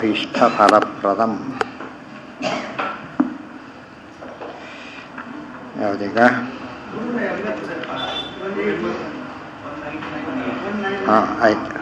ಇಷ್ಟಫಲಪ್ರದಂ ಯಾವುದೀಗ ಹಾಂ ಆಯ್ತು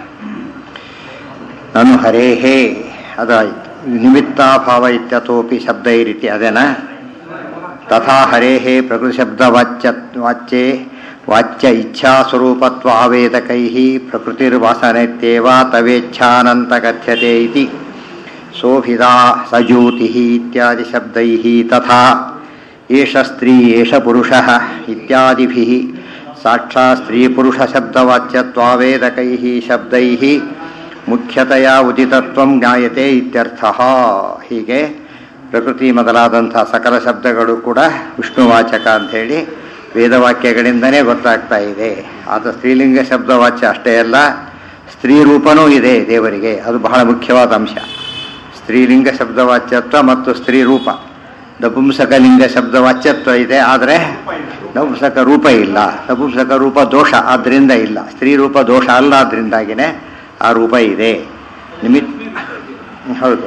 ನಾನು ಹರೇಹೇ ಅದಾಯ್ತು ನಿಮಿತ್ತಾಭಾವ ಇತ್ಯತೋಪಿ ಶಬ್ದ ಈ ರೀತಿ ಅದೇನಾ ತಥಾ ಹರೇಹೇ ಪ್ರಕೃತಿ ಶಬ್ದ ವಾಚ್ಯ ವಾಚ್ಯೆ ವಾಚ್ಯ ಇಚ್ಛಾಸ್ವರೂಪತ್ವ ಆವೇದಕೈ ಪ್ರಕೃತಿರ್ವಾಸನೆತ್ಯೇವ ತವೇಚ್ಛಾನಂತ ಕಥ್ಯತೆ ಇತಿ ಶೋಭಿತಾ ಸಜ್ಯೋತಿ ಇತ್ಯಾದಿ ಶಬ್ದೈ ತಥಾ ಏಷ ಸ್ತ್ರೀ ಏಷ ಪುರುಷ ಇತ್ಯಾದಿಭಿ ಸಾಕ್ಷಾತ್ ಸ್ತ್ರೀ ಪುರುಷ ಶಬ್ದವಾಚ್ಯತ್ವಾವೇದಕೈ ಶಬ್ದೈ ಮುಖ್ಯತೆಯ ಉದಿತತ್ವ ಜ್ಞಾಯತೆ ಇತ್ಯರ್ಥ ಹೀಗೆ ಪ್ರಕೃತಿ ಮೊದಲಾದಂಥ ಸಕಲ ಶಬ್ದಗಳು ಕೂಡ ವಿಷ್ಣುವಾಚಕ ಅಂಥೇಳಿ ವೇದವಾಕ್ಯಗಳಿಂದನೇ ಗೊತ್ತಾಗ್ತಾ ಇದೆ ಆದ ಸ್ತ್ರೀಲಿಂಗ ಶಬ್ದವಾಚ್ಯ ಅಷ್ಟೇ ಅಲ್ಲ ಸ್ತ್ರೀ ರೂಪನೂ ಇದೆ ದೇವರಿಗೆ ಅದು ಬಹಳ ಮುಖ್ಯವಾದ ಅಂಶ ಸ್ತ್ರೀಲಿಂಗ ಶಬ್ದವಾಚ್ಯತ್ವ ಮತ್ತು ಸ್ತ್ರೀ ರೂಪ ನಪುಂಸಕ ಲಿಂಗ ಶಬ್ದವಾಚ್ಯತ್ವ ಇದೆ ಆದರೆ ನಪುಂಸಕ ರೂಪ ಇಲ್ಲ ನಪುಂಸಕ ರೂಪ ದೋಷ ಆದ್ದರಿಂದ ಇಲ್ಲ ಸ್ತ್ರೀ ರೂಪ ದೋಷ ಅಲ್ಲ ಆದ್ರಿಂದಾಗಿನೇ ಆ ರೂಪ ಇದೆ ನಿಮಿತ್ ಹೌದು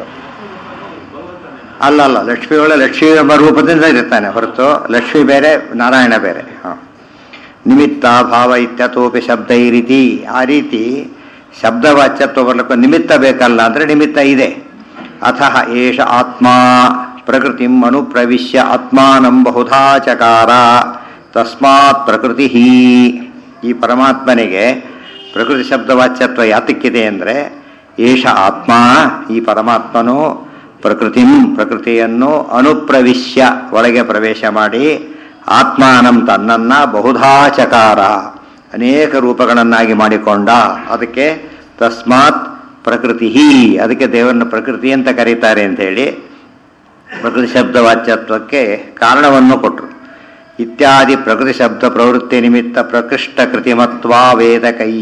ಅಲ್ಲ ಅಲ್ಲ ಲಕ್ಷ್ಮಿ ಒಳ್ಳೆ ಲಕ್ಷ್ಮಿ ಎಂಬ ರೂಪದಿಂದ ಇರ್ತಾನೆ ಹೊರತು ಲಕ್ಷ್ಮಿ ಬೇರೆ ನಾರಾಯಣ ಬೇರೆ ಹಾಂ ನಿಮಿತ್ತ ಭಾವ ಇತ್ಯತೋಪಿ ಶಬ್ದ ಈ ರೀತಿ ಆ ರೀತಿ ಶಬ್ದವಾಚ್ಯತ್ವ ಬರ್ಲಿಕ್ಕೆ ನಿಮಿತ್ತ ಬೇಕಲ್ಲ ಅಂದರೆ ನಿಮಿತ್ತ ಇದೆ ಅಥಃ ಏಷ ಆತ್ಮ ಪ್ರಕೃತಿಂ ಅನುಪ್ರವಿಶ್ಯ ಆತ್ಮಾನಂ ಬಹುಧಾ ಚಕಾರ ತಸ್ಮಾತ್ ಪ್ರಕೃತಿ ಈ ಪರಮಾತ್ಮನಿಗೆ ಪ್ರಕೃತಿ ಶಬ್ದವಾಚ್ಯತ್ವ ಯಾತಕ್ಕಿದೆ ಅಂದರೆ ಏಷ ಆತ್ಮ ಈ ಪರಮಾತ್ಮನು ಪ್ರಕೃತಿಂ ಪ್ರಕೃತಿಯನ್ನು ಅನುಪ್ರವಿಶ್ಯ ಒಳಗೆ ಪ್ರವೇಶ ಮಾಡಿ ಆತ್ಮಾನಂ ತನ್ನನ್ನ ಬಹುಧಾ ಚಕಾರ ಅನೇಕ ರೂಪಗಳನ್ನಾಗಿ ಮಾಡಿಕೊಂಡ ಅದಕ್ಕೆ ತಸ್ಮಾತ್ ಪ್ರಕೃತಿ ಅದಕ್ಕೆ ದೇವರನ್ನ ಪ್ರಕೃತಿ ಅಂತ ಕರೀತಾರೆ ಅಂತ ಹೇಳಿ ಪ್ರಕೃತಿ ಶಬ್ದವಾಚ್ಯತ್ವಕ್ಕೆ ಕಾರಣವನ್ನು ಕೊಟ್ಟರು ಇತ್ಯಾದಿ ಪ್ರಕೃತಿ ಶಬ್ದ ಪ್ರವೃತ್ತಿ ನಿಮಿತ್ತ ಪ್ರಕೃಷ್ಟ ಕೃತಿಮತ್ವ ವೇದಕೈ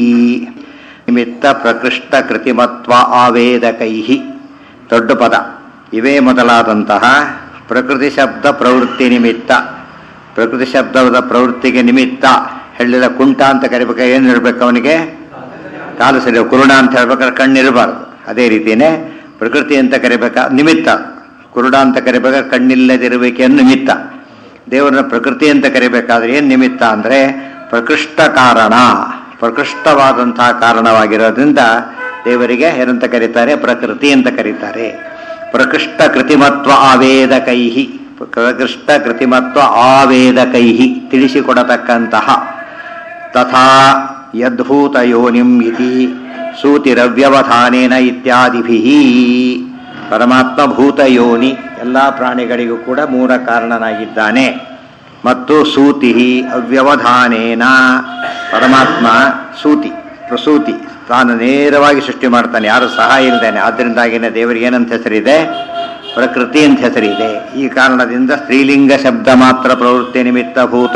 ನಿಮಿತ್ತ ಪ್ರಕೃಷ್ಟ ಕೃತಿಮತ್ವ ಆವೇದಕೈ ದೊಡ್ಡ ಪದ ಇವೇ ಮೊದಲಾದಂತಹ ಪ್ರಕೃತಿ ಶಬ್ದ ಪ್ರವೃತ್ತಿ ನಿಮಿತ್ತ ಪ್ರಕೃತಿ ಶಬ್ದದ ಪ್ರವೃತ್ತಿಗೆ ನಿಮಿತ್ತ ಹೇಳಿದ ಕುಂಟ ಅಂತ ಕರಿಬೇಕಾದ್ರೆ ಏನು ಇರಬೇಕು ಅವನಿಗೆ ಕಾಲು ಸರಿ ಕುರುಣ ಅಂತ ಹೇಳ್ಬೇಕಾದ್ರೆ ಕಣ್ಣಿರಬಾರ್ದು ಅದೇ ರೀತಿಯೇ ಪ್ರಕೃತಿ ಅಂತ ಕರಿಬೇಕಾ ನಿಮಿತ್ತ ಕುರುಡ ಅಂತ ಕರಿಬೇಕಾದ್ರೆ ಕಣ್ಣಿಲ್ಲದಿರಬೇಕೇನು ನಿಮಿತ್ತ ದೇವರನ್ನ ಪ್ರಕೃತಿ ಅಂತ ಕರಿಬೇಕಾದ್ರೆ ಏನು ನಿಮಿತ್ತ ಅಂದರೆ ಪ್ರಕೃಷ್ಟ ಕಾರಣ ಪ್ರಕೃಷ್ಟವಾದಂತಹ ಕಾರಣವಾಗಿರೋದ್ರಿಂದ ದೇವರಿಗೆ ಏನಂತ ಕರೀತಾರೆ ಪ್ರಕೃತಿ ಅಂತ ಕರೀತಾರೆ ಪ್ರಕೃಷ್ಟ ಕೃತಿಮತ್ವ ಆವೇದಕೈಹಿ ಪ್ರಕೃಷ್ಟ ಕೃತಿಮತ್ವ ಆವೇದಕೈಹಿ ತಿಳಿಸಿಕೊಡತಕ್ಕಂತಹ ತಥಾ ಯದ್ಭೂತ ಯೋನಿಂ ಇತಿ ಸೂತಿರವ್ಯವಧಾನೇನ ಇತ್ಯಾದಿಭಿ ಪರಮಾತ್ಮ ಭೂತ ಯೋನಿ ಎಲ್ಲ ಪ್ರಾಣಿಗಳಿಗೂ ಕೂಡ ಮೂಲ ಕಾರಣನಾಗಿದ್ದಾನೆ ಮತ್ತು ಸೂತಿ ಅವ್ಯವಧಾನೇನ ಪರಮಾತ್ಮ ಸೂತಿ ಪ್ರಸೂತಿ ತಾನು ನೇರವಾಗಿ ಸೃಷ್ಟಿ ಮಾಡ್ತಾನೆ ಯಾರು ಸಹಾಯ ಇಲ್ಲದೇನೆ ಆದ್ದರಿಂದಾಗಿನೇ ದೇವರಿಗೆ ಏನಂತ ಹೆಸರಿದೆ ಪ್ರಕೃತಿ ಅಂತ ಹೆಸರಿದೆ ಈ ಕಾರಣದಿಂದ ಸ್ತ್ರೀಲಿಂಗ ಶಬ್ದ ಮಾತ್ರ ಪ್ರವೃತ್ತಿ ನಿಮಿತ್ತ ಭೂತ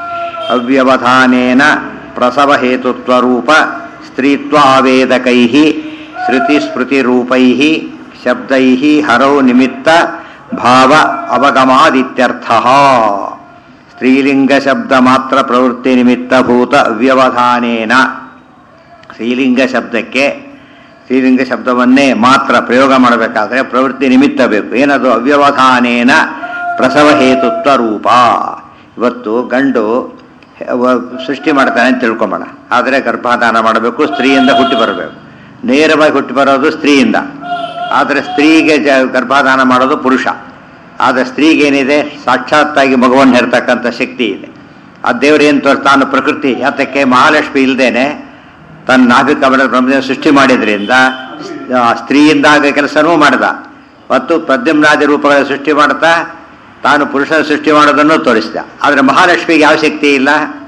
ಅವ್ಯವಧಾನೇನ ಪ್ರಸವ ಹೇತುತ್ವ ರೂಪ ಸ್ತ್ರೀತ್ವ ಆವೇದಕೈ ಶ್ರುತಿ ಸ್ಮೃತಿ ರೂಪೈ ಶಬ್ದೈ ಹರೌ ನಿಮಿತ್ತ ಭಾವ ಅವಗಮಾದಿತ್ಯರ್ಥ ಸ್ತ್ರೀಲಿಂಗ ಶಬ್ದ ಮಾತ್ರ ಪ್ರವೃತ್ತಿ ನಿಮಿತ್ತ ಭೂತ ಅವ್ಯವಧಾನೇನ ಸ್ತ್ರೀಲಿಂಗ ಶಬ್ದಕ್ಕೆ ಸ್ತ್ರೀಲಿಂಗ ಶಬ್ದವನ್ನೇ ಮಾತ್ರ ಪ್ರಯೋಗ ಮಾಡಬೇಕಾದ್ರೆ ಪ್ರವೃತ್ತಿ ನಿಮಿತ್ತ ಬೇಕು ಏನದು ಅವ್ಯವಧಾನೇನ ಪ್ರಸವ ಹೇತುತ್ವ ರೂಪ ಇವತ್ತು ಗಂಡು ಸೃಷ್ಟಿ ಮಾಡ್ತಾನೆ ಅಂತ ತಿಳ್ಕೊಂಬೋಣ ಆದರೆ ಗರ್ಭಾಧಾನ ಮಾಡಬೇಕು ಸ್ತ್ರೀಯಿಂದ ಹುಟ್ಟಿ ಬರಬೇಕು ನೇರವಾಗಿ ಹುಟ್ಟಿ ಬರೋದು ಸ್ತ್ರೀಯಿಂದ ಆದರೆ ಸ್ತ್ರೀಗೆ ಜ ಗರ್ಭಾಧಾನ ಮಾಡೋದು ಪುರುಷ ಆದರೆ ಸ್ತ್ರೀಗೇನಿದೆ ಸಾಕ್ಷಾತ್ತಾಗಿ ಮಗುವನ್ನು ಹೆರ್ತಕ್ಕಂಥ ಶಕ್ತಿ ಇದೆ ಆ ದೇವರು ಏನು ತೋರ್ ತಾನು ಪ್ರಕೃತಿ ಯಾತಕ್ಕೆ ಮಹಾಲಕ್ಷ್ಮಿ ಇಲ್ಲದೇನೆ ತನ್ನ ನಾಭಿಕಮಲ ಬ್ರಹ್ಮದೇವ ಸೃಷ್ಟಿ ಮಾಡಿದ್ರಿಂದ ಸ್ತ್ರೀಯಿಂದ ಆಗ ಕೆಲಸನೂ ಮಾಡಿದ ಮತ್ತು ಪದ್ಯಮ್ನಾದಿ ರೂಪಗಳ ಸೃಷ್ಟಿ ಮಾಡ್ತಾ ತಾನು ಪುರುಷನ ಸೃಷ್ಟಿ ಮಾಡೋದನ್ನು ತೋರಿಸಿದ ಆದರೆ ಮಹಾಲಕ್ಷ್ಮಿಗೆ ಯಾವ ಶಕ್ತಿ ಇಲ್ಲ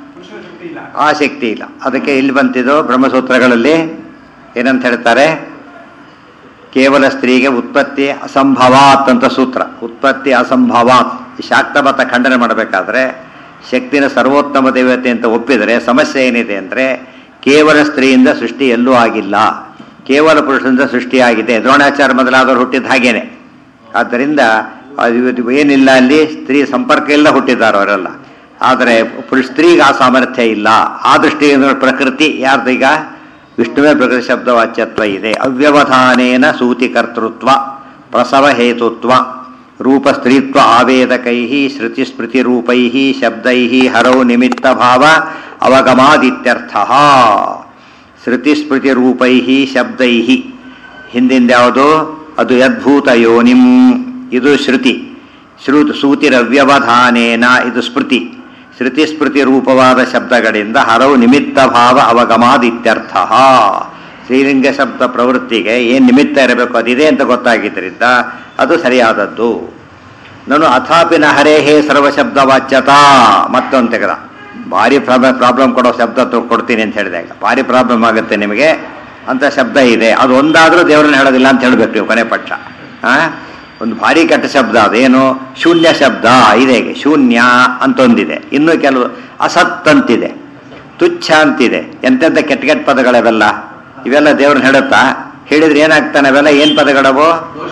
ಆ ಶಕ್ತಿ ಇಲ್ಲ ಅದಕ್ಕೆ ಇಲ್ಲಿ ಬಂತಿದ್ದು ಬ್ರಹ್ಮಸೂತ್ರಗಳಲ್ಲಿ ಏನಂತ ಹೇಳ್ತಾರೆ ಕೇವಲ ಸ್ತ್ರೀಗೆ ಉತ್ಪತ್ತಿ ಅಸಂಭವಾತ್ ಅಂತ ಸೂತ್ರ ಉತ್ಪತ್ತಿ ಅಸಂಭವಾತ್ ಈ ಶಾಕ್ತಮತ ಖಂಡನೆ ಮಾಡಬೇಕಾದ್ರೆ ಶಕ್ತಿನ ಸರ್ವೋತ್ತಮ ದೇವತೆ ಅಂತ ಒಪ್ಪಿದರೆ ಸಮಸ್ಯೆ ಏನಿದೆ ಅಂದರೆ ಕೇವಲ ಸ್ತ್ರೀಯಿಂದ ಸೃಷ್ಟಿ ಎಲ್ಲೂ ಆಗಿಲ್ಲ ಕೇವಲ ಪುರುಷರಿಂದ ಸೃಷ್ಟಿಯಾಗಿದೆ ದ್ರೋಣಾಚಾರ ಮೊದಲಾದವರು ಹುಟ್ಟಿದ ಹಾಗೇನೆ ಆದ್ದರಿಂದ ಅದು ಏನಿಲ್ಲ ಅಲ್ಲಿ ಸ್ತ್ರೀ ಸಂಪರ್ಕ ಇಲ್ಲ ಹುಟ್ಟಿದ್ದಾರೆ ಅವರೆಲ್ಲ ಆದರೆ ಪುರುಷ ಸ್ತ್ರೀಗೆ ಆ ಸಾಮರ್ಥ್ಯ ಇಲ್ಲ ಆ ದೃಷ್ಟಿಯಿಂದ ಪ್ರಕೃತಿ ಯಾರ್ದೀಗ ವಿಷ್ಣುವೇ ಪ್ರಕೃತಿ ಶಬ್ದ ವಾಚ್ಯತ್ವ ಇದೆ ಅವ್ಯವಧಾನೇನ ಸೂತಿಕರ್ತೃತ್ವ ಪ್ರಸವ ಹೇತುತ್ವ ರೂಪ ಸ್ತ್ರೀತ್ವ ಆವೇದಕೈ ಶ್ರುತಿ ಸ್ಮೃತಿ ರೂಪೈ ಶಬ್ದೈ ಹರೌ ನಿಮಿತ್ತ ಭಾವ ಅವಗಮಾದಿತ್ಯರ್ಥ ಶ್ರುತಿ ಸ್ಮೃತಿ ರೂಪೈ ಶಬ್ದೈ ಹಿಂದಿಂದ ಯಾವುದು ಅದು ಯದ್ಭೂತ ಯೋನಿಂ ಇದು ಶ್ರುತಿ ಶ್ರುತ್ ಸೂತಿರವ್ಯವಧಾನೇನ ಇದು ಸ್ಮೃತಿ ಶ್ರುತಿ ಸ್ಮೃತಿ ರೂಪವಾದ ಶಬ್ದಗಳಿಂದ ಹರವು ನಿಮಿತ್ತ ಭಾವ ಅವಗಮಾದಿತ್ಯರ್ಥ ಶ್ರೀಲಿಂಗ ಶಬ್ದ ಪ್ರವೃತ್ತಿಗೆ ಏನು ನಿಮಿತ್ತ ಇರಬೇಕು ಅದಿದೆ ಅಂತ ಗೊತ್ತಾಗಿದ್ದರಿಂದ ಅದು ಸರಿಯಾದದ್ದು ನಾನು ಅಥಾಪಿನ ಹರೇ ಹೇ ಸರ್ವಶಬ್ದ ವಾಚ್ಯತಾ ಮತ್ತೊಂದು ತೆಗೆದ ಭಾರಿ ಪ್ರಾಬ್ಲಮ್ ಪ್ರಾಬ್ಲಮ್ ಕೊಡೋ ಶಬ್ದ ತ- ಕೊಡ್ತೀನಿ ಅಂತ ಹೇಳಿದಾಗ ಭಾರಿ ಪ್ರಾಬ್ಲಮ್ ಆಗುತ್ತೆ ನಿಮಗೆ ಅಂತ ಶಬ್ದ ಇದೆ ಅದು ಒಂದಾದರೂ ದೇವರನ್ನ ಹೇಳೋದಿಲ್ಲ ಅಂತ ಹೇಳ್ಬೇಕು ನೀವು ಕೊನೆ ಪಕ್ಷ ಆ? ಒಂದು ಭಾರಿ ಕೆಟ್ಟ ಶಬ್ದ ಅದೇನು ಶೂನ್ಯ ಶಬ್ದ ಇದೆ ಶೂನ್ಯ ಅಂತ ಒಂದಿದೆ ಇನ್ನು ಕೆಲವು ಅಸತ್ ಅಂತಿದೆ ತುಚ್ಛ ಅಂತಿದೆ ಎಂತೆಂಥ ಕೆಟ್ಟ ಕೆಟ್ಟ ಪದಗಳವೆಲ್ಲ ಇವೆಲ್ಲ ದೇವ್ರನ್ನ ಹೇಳುತ್ತಾ ಹೇಳಿದ್ರೆ ಏನಾಗ್ತಾನೆ ಅವೆಲ್ಲ ಏನು ಪದಗಳವು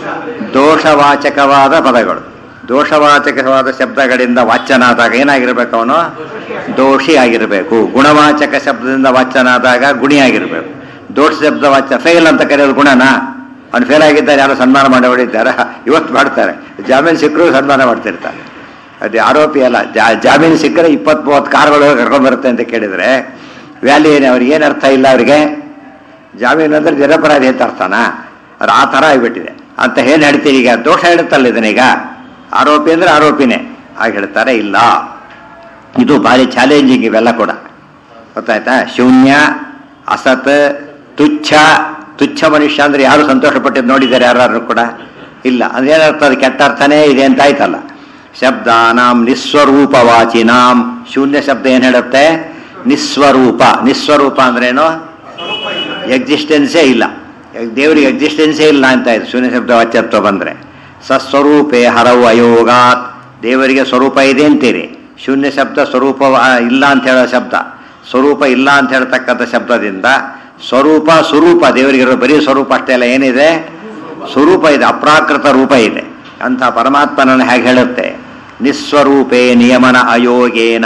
ದೋಷವಾಚಕವಾದ ಪದಗಳು ದೋಷವಾಚಕವಾದ ಶಬ್ದಗಳಿಂದ ವಾಚ್ಯನಾದಾಗ ಏನಾಗಿರ್ಬೇಕು ಅವನು ದೋಷಿ ಆಗಿರಬೇಕು ಗುಣವಾಚಕ ಶಬ್ದದಿಂದ ವಾಚ್ಯನಾದಾಗ ಗುಣಿಯಾಗಿರ್ಬೇಕು ದೋಷ ಶಬ್ದ ವಾಚ್ಯ ಫೇಲ್ ಅಂತ ಕರೆಯೋದು ಗುಣನಾ ಅವ್ನು ಫೇಲ್ ಆಗಿದ್ದಾರೆ ಯಾರು ಸನ್ಮಾನ ಮಾಡಿ ಹೊಡಿದ್ದಾರೆ ಇವತ್ತು ಮಾಡ್ತಾರೆ ಜಾಮೀನು ಸಿಕ್ಕರು ಸನ್ಮಾನ ಮಾಡ್ತಿರ್ತಾರೆ ಅದು ಆರೋಪಿ ಅಲ್ಲ ಜಾ- ಜಾಮೀನು ಸಿಕ್ಕರೆ ಇಪ್ಪತ್ತ್ ಮೂವತ್ತು ಕಾರ್ಗಳು ಕರ್ಕೊಂಡ್ ಬರುತ್ತೆ ಅಂತ ಕೇಳಿದ್ರೆ ವ್ಯಾಲ್ಯೂ ಏನು ಅವ್ರಿಗೆ ಏನು ಅರ್ಥ ಇಲ್ಲ ಅವರಿಗೆ ಜಾಮೀನು ಅಂದ್ರೆ ನಿರಪರಾಧಿ ಅಂತ ಅರ್ಥನಾ ಅದು ಆ ಥರ ಆಗಿಬಿಟ್ಟಿದೆ ಅಂತ ಏನು ಹೇಳ್ತೀರಿ ಈಗ ದೋಷ ಹೇಳುತ್ತಲ್ಲ ಇದನ್ನೀಗ ಆರೋಪಿ ಅಂದ್ರೆ ಆರೋಪಿನೇ ಹಾಗೆ ಹೇಳ್ತಾರೆ ಇಲ್ಲ ಇದು ಭಾರಿ ಚಾಲೆಂಜಿಂಗ್ ಇವೆಲ್ಲ ಕೂಡ ಗೊತ್ತಾಯ್ತಾ ಶೂನ್ಯ ಅಸತ್ ತುಚ್ಛ ತುಚ್ಛ ಮನುಷ್ಯ ಅಂದ್ರೆ ಯಾರು ಸಂತೋಷ ಪಟ್ಟಿದ್ದು ನೋಡಿದ್ದಾರೆ ಯಾರು ಕೂಡ ಇಲ್ಲ ಅದೇನರ್ಥ ಅದು ಕೆಟ್ಟ ಅರ್ಥನೇ ಇದೆ ಅಂತ ಆಯ್ತಲ್ಲ ಶಬ್ದಾನಾಂ ನಿಸ್ವರೂಪವಾಚಿನಾಂ ಶೂನ್ಯ ಶಬ್ದ ಏನು ಹೇಳುತ್ತೆ ನಿಸ್ವರೂಪ ನಿಸ್ವರೂಪ ಅಂದ್ರೇನು ಎಕ್ಸಿಸ್ಟೆನ್ಸೇ ಇಲ್ಲ ದೇವರಿಗೆ ಎಕ್ಸಿಸ್ಟೆನ್ಸೇ ಇಲ್ಲ ಅಂತ ಇದೆ ಶೂನ್ಯ ಶಬ್ದ ವಾಚ್ಯತ್ವ ಬಂದರೆ ಸಸ್ವರೂಪೇ ಹರವು ಅಯೋಗಾತ್ ದೇವರಿಗೆ ಸ್ವರೂಪ ಇದೆ ಅಂತೀರಿ ಶೂನ್ಯ ಶಬ್ದ ಸ್ವರೂಪ ಇಲ್ಲ ಅಂತ ಹೇಳೋ ಶಬ್ದ ಸ್ವರೂಪ ಇಲ್ಲ ಅಂತ ಹೇಳ್ತಕ್ಕಂಥ ಶಬ್ದದಿಂದ ಸ್ವರೂಪ ಸ್ವರೂಪ ದೇವರಿಗಿರೋ ಬರೀ ಸ್ವರೂಪ ಅಷ್ಟೇ ಅಲ್ಲ ಏನಿದೆ ಸ್ವರೂಪ ಇದೆ ಅಪ್ರಾಕೃತ ರೂಪ ಇದೆ ಅಂತ ಪರಮಾತ್ಮನನ್ನು ಹೇಗೆ ಹೇಳುತ್ತೆ ನಿಸ್ವರೂಪೇ ನಿಯಮನ ಅಯೋಗೇನ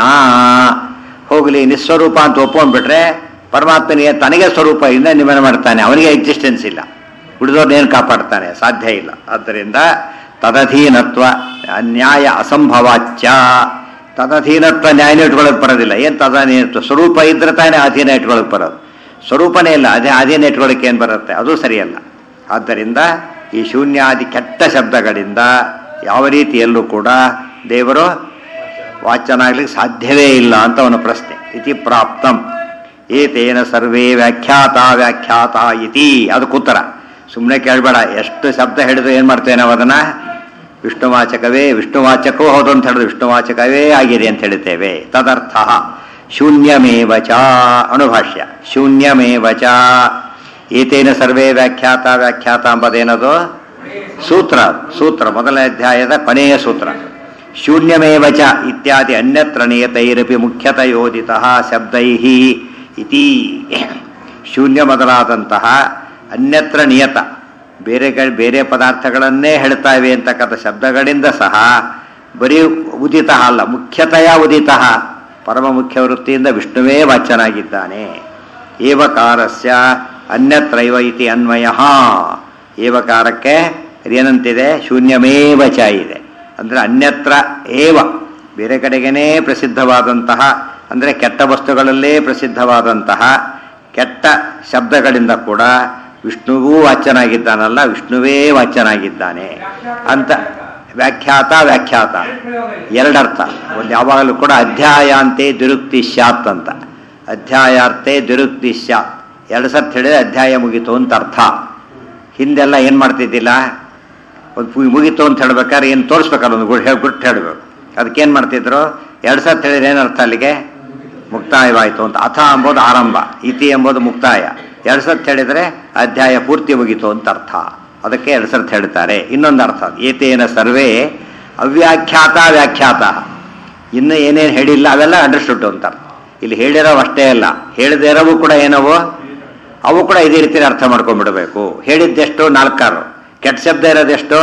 ಹೋಗಲಿ ನಿಸ್ವರೂಪ ಅಂತ ಒಪ್ಕೊಂಡ್ಬಿಟ್ರೆ ಪರಮಾತ್ಮನಿಗೆ ತನಗೆ ಸ್ವರೂಪ ಇಂದ ನಿಯಮನ ಮಾಡ್ತಾನೆ ಅವನಿಗೆ ಎಕ್ಸಿಸ್ಟೆನ್ಸ್ ಇಲ್ಲ ಉಳಿದವ್ರನ್ನೇನು ಕಾಪಾಡ್ತಾನೆ ಸಾಧ್ಯ ಇಲ್ಲ ಆದ್ದರಿಂದ ತದಧೀನತ್ವ ನ್ಯಾಯ ಅಸಂಭವಾಚ್ಯ ತದಧೀನತ್ವ ನ್ಯಾಯನ ಇಟ್ಕೊಳ್ಳೋಕೆ ಬರೋದಿಲ್ಲ ಏನು ತದಧೀನತ್ವ ಸ್ವರೂಪ ಇದ್ರೆ ತಾನೇ ಅಧೀನ ಇಟ್ಕೊಳ್ಳೋಕೆ ಬರೋದು ಸ್ವರೂಪನೇ ಇಲ್ಲ ಅದೇ ಅಧೀನ ಇಟ್ಕೊಳ್ಳೋಕೆ ಏನು ಬರುತ್ತೆ ಅದು ಸರಿಯಲ್ಲ ಆದ್ದರಿಂದ ಈ ಶೂನ್ಯಾದಿ ಕೆಟ್ಟ ಶಬ್ದಗಳಿಂದ ಯಾವ ರೀತಿಯಲ್ಲೂ ಕೂಡ ದೇವರು ವಾಚನಾಗ್ಲಿಕ್ಕೆ ಸಾಧ್ಯವೇ ಇಲ್ಲ ಅಂತ ಅವನ ಪ್ರಶ್ನೆ ಇತಿ ಪ್ರಾಪ್ತಂ ಏತೇನ ಸರ್ವೇ ವ್ಯಾಖ್ಯಾತ ವ್ಯಾಖ್ಯಾತ ಇತಿ ಅದಕ್ಕೆ ಉತ್ತರ ಸುಮ್ಮನೆ ಕೇಳಬೇಡ ಎಷ್ಟು ಶಬ್ದ ಹಿಡಿದು ಏನು ಮಾಡ್ತೇವೆ ನಾವು ಅದನ್ನ ವಿಷ್ಣುವಾಚಕವೇ ವಿಷ್ಣುವಾಚಕವೂ ಹೌದು ಅಂತ ಹೇಳಿದ್ರೆ ವಿಷ್ಣುವಾಚಕವೇ ಆಗಿದೆ ಅಂತ ಹೇಳ್ತೇವೆ ತದರ್ಥ ಶೂನ್ಯಮೇವ ಚ ಅಣುಭಾಷ್ಯ ಶೂನ್ಯಮೇವ ಚ ಏತೇನ ಸರ್ವೇ ವ್ಯಾಖ್ಯಾತ ವ್ಯಾಖ್ಯಾತ ಎಂಬುದೇನದು ಸೂತ್ರ ಸೂತ್ರ ಮೊದಲನೇ ಅಧ್ಯಾಯದ ಕೊನೆಯ ಸೂತ್ರ ಶೂನ್ಯಮೇವ ಚ ಇತ್ಯಾದಿ ಅನ್ಯತ್ರ ನಿಯತೈರಪಿ ಮುಖ್ಯತಯೋದಿತ ಶಬ್ದೈ ಇತಿ ಶೂನ್ಯ ಮೊದಲಾದಂತಹ ಅನ್ಯತ್ರ ನಿಯತ ಬೇರೆ ಕ- ಬೇರೆ ಪದಾರ್ಥಗಳನ್ನೇ ಹೇಳ್ತಾ ಇವೆ ಅಂತಕ್ಕಂಥ ಶಬ್ದಗಳಿಂದ ಸಹ ಬರೀ ಉದಿತ ಅಲ್ಲ ಮುಖ್ಯತೆಯ ಉದಿತ ಪರಮ ಮುಖ್ಯ ವೃತ್ತಿಯಿಂದ ವಿಷ್ಣುವೇ ವಾಚ್ಯನಾಗಿದ್ದಾನೆ ಏವಕಾರಸ್ಯ ಅನ್ಯತ್ರೈವ ಇತಿ ಅನ್ವಯ ಏವಕಾರಕ್ಕೆ ಏನಂತಿದೆ ಶೂನ್ಯಮೇವ ಚ ಇದೆ ಅಂದರೆ ಅನ್ಯತ್ರ ಏವ ಬೇರೆ ಕಡೆಗೇನೇ ಪ್ರಸಿದ್ಧವಾದಂತಹ ಅಂದರೆ ಕೆಟ್ಟ ವಸ್ತುಗಳಲ್ಲೇ ಪ್ರಸಿದ್ಧವಾದಂತಹ ಕೆಟ್ಟ ಶಬ್ದಗಳಿಂದ ಕೂಡ ವಿಷ್ಣುವೂ ವಾಚ್ಯನಾಗಿದ್ದಾನಲ್ಲ ವಿಷ್ಣುವೇ ವಾಚ್ಯನಾಗಿದ್ದಾನೆ ಅಂತ ವ್ಯಾಖ್ಯಾತ ವ್ಯಾಖ್ಯಾತ ಎರಡರ್ಥ ಒಂದು ಯಾವಾಗಲೂ ಕೂಡ ಅಧ್ಯಾಯಾಂತೆ ದುರುಕ್ತಿ ಸ್ಯಾತ್ ಅಂತ ಅಧ್ಯಾಯಾರ್ಥೆ ದುರುಕ್ತಿ ಸ್ಯಾತ್ ಎರಡು ಸತ್ ಹೇಳಿದ್ರೆ ಅಧ್ಯಾಯ ಮುಗೀತು ಅಂತ ಅರ್ಥ ಹಿಂದೆಲ್ಲ ಏನು ಮಾಡ್ತಿದ್ದಿಲ್ಲ ಒಂದು ಪು- ಮುಗೀತು ಅಂತ ಹೇಳ್ಬೇಕಾದ್ರೆ ಏನು ತೋರಿಸ್ಬೇಕಲ್ಲ ಒಂದು ಗುಡ್ ಹೇಳಿ ಗುಟ್ಟು ಹೇಳಬೇಕು ಅದಕ್ಕೇನು ಮಾಡ್ತಿದ್ರು ಎರಡು ಸತ್ ಹೇಳಿದ್ರೆ ಏನು ಅರ್ಥ ಅಲ್ಲಿಗೆ ಮುಕ್ತಾಯವಾಯಿತು ಅಂತ ಅಥ ಎಂಬುದು ಆರಂಭ ಇತಿ ಎಂಬುದು ಮುಕ್ತಾಯ ಎರಡು ಸತ್ ಹೇಳಿದರೆ ಅಧ್ಯಾಯ ಪೂರ್ತಿ ಮುಗೀತು ಅಂತ ಅರ್ಥ ಅದಕ್ಕೆ ಎರಡು ಸರ್ತಿ ಹೇಳ್ತಾರೆ ಇನ್ನೊಂದು ಅರ್ಥ ಏತೇನ ಸರ್ವೇ ಅವ್ಯಾಖ್ಯಾತ ವ್ಯಾಖ್ಯಾತ ಇನ್ನು ಏನೇನು ಹೇಳಿಲ್ಲ ಅವೆಲ್ಲ ಅಂಡರ್ಸ್ಟುಡ್ ಅಂತ ಅರ್ಥ. ಇಲ್ಲಿ ಹೇಳಿರೋ ಅಷ್ಟೇ ಅಲ್ಲ ಹೇಳದೇ ಇರೋವು ಕೂಡ ಏನವು ಅವು ಕೂಡ ಇದೇ ರೀತಿ ಅರ್ಥ ಮಾಡ್ಕೊಂಡ್ಬಿಡ್ಬೇಕು ಹೇಳಿದ್ದೆಷ್ಟು ನಾಲ್ಕಾರು ಕೆಟ್ಟ ಶಬ್ದ ಇರೋದೆಷ್ಟು